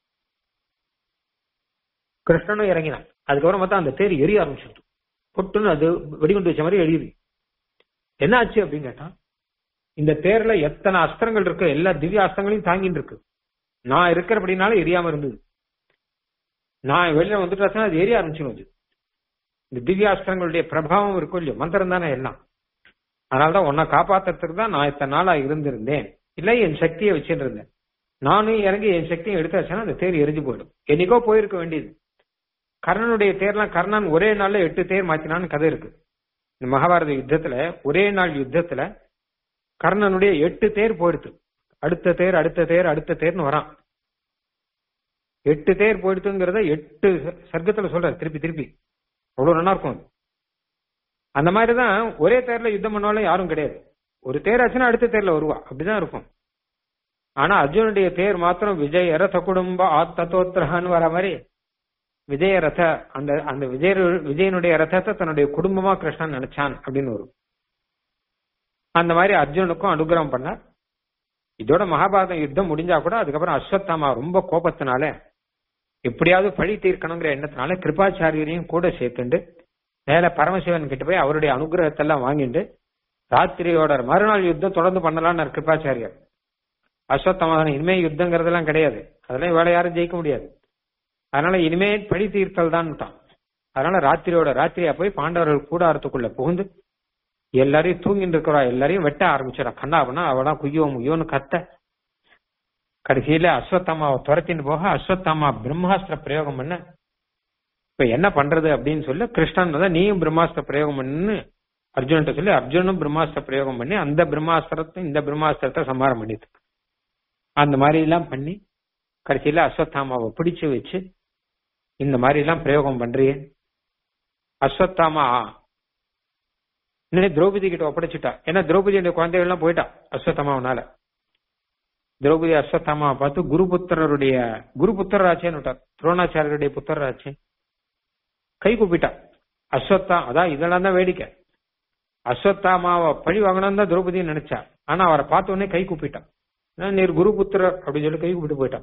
கிருஷ்ணனும் இறங்கினான் அதுக்கப்புறம் பார்த்தா அந்த தேர் எரிய ஆரம்பிச்சிட்டு பொட்டுன்னு அது வெடிகுண்டு வச்ச மாதிரி எரியுது என்ன ஆச்சு அப்படின்னு கேட்டான் இந்த தேர்ல எத்தனை அஸ்திரங்கள் இருக்கு எல்லா திவ்ய அஸ்திரங்களையும் தாங்கிட்டு இருக்கு நான் இருக்கிறபடினால எரியாம இருந்தது நான் வெளியில வந்துட்டு அது எரிய ஆரம்பிச்சிடும் இந்த திவ்யாஸ்திரங்களுடைய பிரபாவம் இருக்கும் இல்லையோ மந்திரம் தானே எல்லாம் அதனாலதான் உன்னை காப்பாத்துறதுக்கு தான் நான் இத்தனை நாளா இருந்திருந்தேன் இல்லை என் சக்தியை வச்சுட்டு இருந்தேன் நானும் இறங்கி என் சக்தியை எடுத்தாச்சுன்னா அந்த தேர் எரிஞ்சு போயிடும் என்னைக்கோ போயிருக்க வேண்டியது கர்ணனுடைய தேர்லாம் கர்ணன் ஒரே நாள்ல எட்டு தேர் மாத்தினான்னு கதை இருக்கு இந்த மகாபாரத யுத்தத்துல ஒரே நாள் யுத்தத்துல கர்ணனுடைய எட்டு தேர் போயிடுது அடுத்த தேர் அடுத்த தேர் அடுத்த தேர்னு வரான் எட்டு தேர் போயிடுத்துங்கிறத எட்டு சர்க்கத்துல சொல்றாரு திருப்பி திருப்பி அவ்வளவு நல்லா இருக்கும் அது. அந்த மாதிரிதான் ஒரே தேர்ல யுத்தம் பண்ணாலும் யாரும் கிடையாது ஒரு தேர் ஆச்சுன்னா அடுத்த தேர்ல வருவா அப்படிதான் இருக்கும் ஆனா அர்ஜுனுடைய தேர் மாத்திரம் விஜய் ரத குடும்ப ஆத்தோத்திரஹான்னு வர மாதிரி விஜய ரத அந்த அந்த விஜய விஜயனுடைய ரதத்தை தன்னுடைய குடும்பமா கிருஷ்ணன் நினைச்சான் அப்படின்னு வரும் அந்த மாதிரி அர்ஜுனுக்கும் அனுகிரகம் பண்ணார் இதோட மகாபாரதம் யுத்தம் முடிஞ்சா கூட அதுக்கப்புறம் அஸ்வத்தாமா ரொம்ப கோபத்தினால எப்படியாவது பழி தீர்க்கணுங்கிற எண்ணத்தினால கிருபாச்சாரியரையும் கூட சேர்த்துண்டு மேல பரமசிவன் கிட்ட போய் அவருடைய அனுகிரகத்தை எல்லாம் வாங்கிட்டு ராத்திரியோட மறுநாள் யுத்தம் தொடர்ந்து பண்ணலாம்னு கிருபாச்சாரியர் அஸ்வத்தமாதன இனிமே யுத்தங்கிறதெல்லாம் கிடையாது அதெல்லாம் இவ்வளவு யாரும் ஜெயிக்க முடியாது அதனால இனிமே பழி தீர்த்தல் தான் அதனால ராத்திரியோட ராத்திரியா போய் பாண்டவர்கள் கூடாரத்துக்குள்ள புகுந்து எல்லாரையும் தூங்கிட்டு இருக்கிறா எல்லாரையும் வெட்ட ஆரம்பிச்சிடா கண்ணா அப்படின்னா அவதான் குய்யோ முய்யோன்னு கத்த கடைசியில அஸ்வத்தாமாவை துரத்தின்னு போக அஸ்வத்தாமா பிரம்மாஸ்திர பிரயோகம் பண்ண இப்ப என்ன பண்றது அப்படின்னு சொல்லி கிருஷ்ணன் தான் நீயும் பிரம்மாஸ்திர பிரயோகம் பண்ணு அர்ஜுன்கிட்ட சொல்லி அர்ஜுனும் பிரம்மாஸ்திர பிரயோகம் பண்ணி அந்த பிரம்மாஸ்திரத்தை இந்த பிரம்மாஸ்திரத்தை சம்மாரம் பண்ணிட்டு அந்த மாதிரி எல்லாம் பண்ணி கடைசியில அஸ்வத்தாமாவை பிடிச்சு வச்சு இந்த மாதிரி எல்லாம் பிரயோகம் பண்றியே அஸ்வத்தாமா இன்னும் திரௌபதி கிட்ட ஒப்படைச்சிட்டா ஏன்னா திரௌபதியுடைய குழந்தைகள் எல்லாம் போயிட்டா அஸ்வத்தாமாவனால திரௌபதி அஸ்வத்தாமாவை பார்த்து குருபுத்திரருடைய குருபுத்திரராச்சேன்னு விட்டார் துரோணாச்சாரியருடைய புத்திரராச்சே கை கூப்பிட்டா அஸ்வத்தா அதான் இதெல்லாம் தான் வேடிக்கை அஸ்வத்தாமாவை பழி வாங்கணும் தான் திரௌபதி நினைச்சா ஆனா அவரை பார்த்த உடனே கை கூப்பிட்டான் ஏன்னா, நீர் குருபுத்திரர் அப்படின்னு சொல்லி கை கூப்பிட்டு போயிட்டான்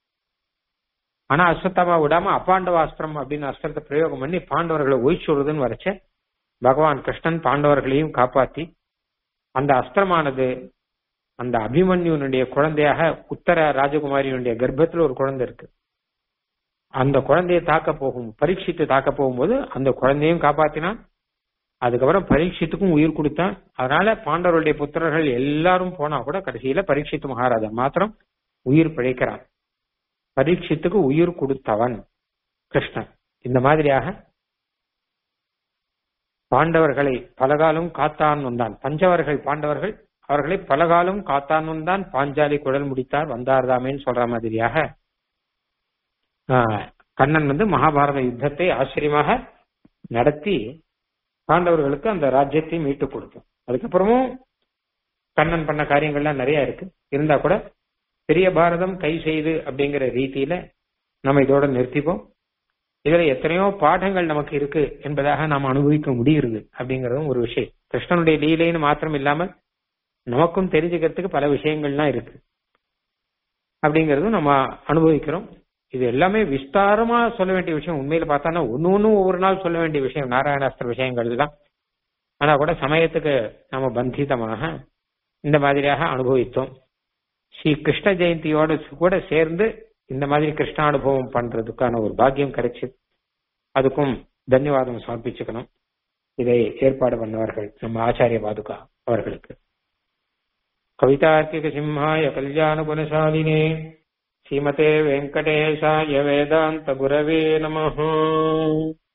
ஆனா அஸ்வத்தாமா விடாம அப்பாண்டவ அஸ்திரம் அப்படின்னு அஸ்திரத்தை பிரயோகம் பண்ணி பாண்டவர்களை ஒய்ச்சுடுறதுன்னு வரைச்ச பகவான் கிருஷ்ணன் பாண்டவர்களையும் காப்பாத்தி அந்த அஸ்திரமானது அந்த அபிமன்யுனுடைய குழந்தையாக உத்தர ராஜகுமாரியினுடைய கர்ப்பத்துல ஒரு குழந்தை இருக்கு அந்த குழந்தையை தாக்க போகும் பரீட்சித்து தாக்க போகும்போது அந்த குழந்தையும் காப்பாத்தினான் அதுக்கப்புறம் பரீட்சித்துக்கும் உயிர் கொடுத்தான் அதனால பாண்டவருடைய புத்திரர்கள் எல்லாரும் போனா கூட கடைசியில பரீட்சித்து மகாராஜா மாத்திரம் உயிர் பிழைக்கிறான் பரீட்சித்துக்கு உயிர் கொடுத்தவன் கிருஷ்ணன் இந்த மாதிரியாக பாண்டவர்களை பலகாலம் காத்தான் வந்தான் பஞ்சவர்கள் பாண்டவர்கள் அவர்களை பலகாலம் காத்தான் வந்தான் பாஞ்சாலி குழல் முடித்தார் வந்தார்தாமேன்னு சொல்ற மாதிரியாக ஆஹ், கண்ணன் வந்து மகாபாரத யுத்தத்தை ஆச்சரியமாக நடத்தி பாண்டவர்களுக்கு அந்த ராஜ்யத்தை மீட்டுக் கொடுத்தான் அதுக்கப்புறமும் கண்ணன் பண்ண காரியங்கள்லாம் நிறைய இருக்கு இருந்தா கூட பெரிய பாரதம் கை செய்து அப்படிங்கிற ரீதியில நம்ம இதோட நிறுத்திப்போம் இதுல எத்தனையோ பாடங்கள் நமக்கு இருக்கு என்பதாக நாம் அனுபவிக்க முடியுது அப்படிங்கறதும் ஒரு விஷயம் கிருஷ்ணனுடைய லீலைன்னு மாத்திரம் இல்லாமல் நமக்கும் தெரிஞ்சுக்கிறதுக்கு பல விஷயங்கள்லாம் இருக்கு அப்படிங்கறதும் நம்ம அனுபவிக்கிறோம் இது எல்லாமே விஸ்தாரமா சொல்ல வேண்டிய விஷயம் உண்மையில பார்த்தானா ஒன்னு ஒண்ணு ஒவ்வொரு நாள் சொல்ல வேண்டிய விஷயம் நாராயணாஸ்திர விஷயங்கள் தான் ஆனா கூட சமயத்துக்கு நம்ம பந்திதமாக இந்த மாதிரியாக அனுபவித்தோம் ஸ்ரீ கிருஷ்ண ஜெயந்தியோட கூட சேர்ந்து இந்த மாதிரி கிருஷ்ண அனுபவம் பண்றதுக்கான ஒரு பாக்கியம் கிடைச்சது அதுக்கும் தன்யவாதம் சமர்ப்பிச்சுக்கணும் இதை ஏற்பாடு பண்ணவர்கள் நம்ம ஆச்சாரிய பாதுகா அவர்களுக்கு கவிதார்க்கிக சிம்ஹாய கல்யாண குணசாலினே ஸ்ரீமதே வெங்கடேஷாய வேதாந்த குரவே நமஹ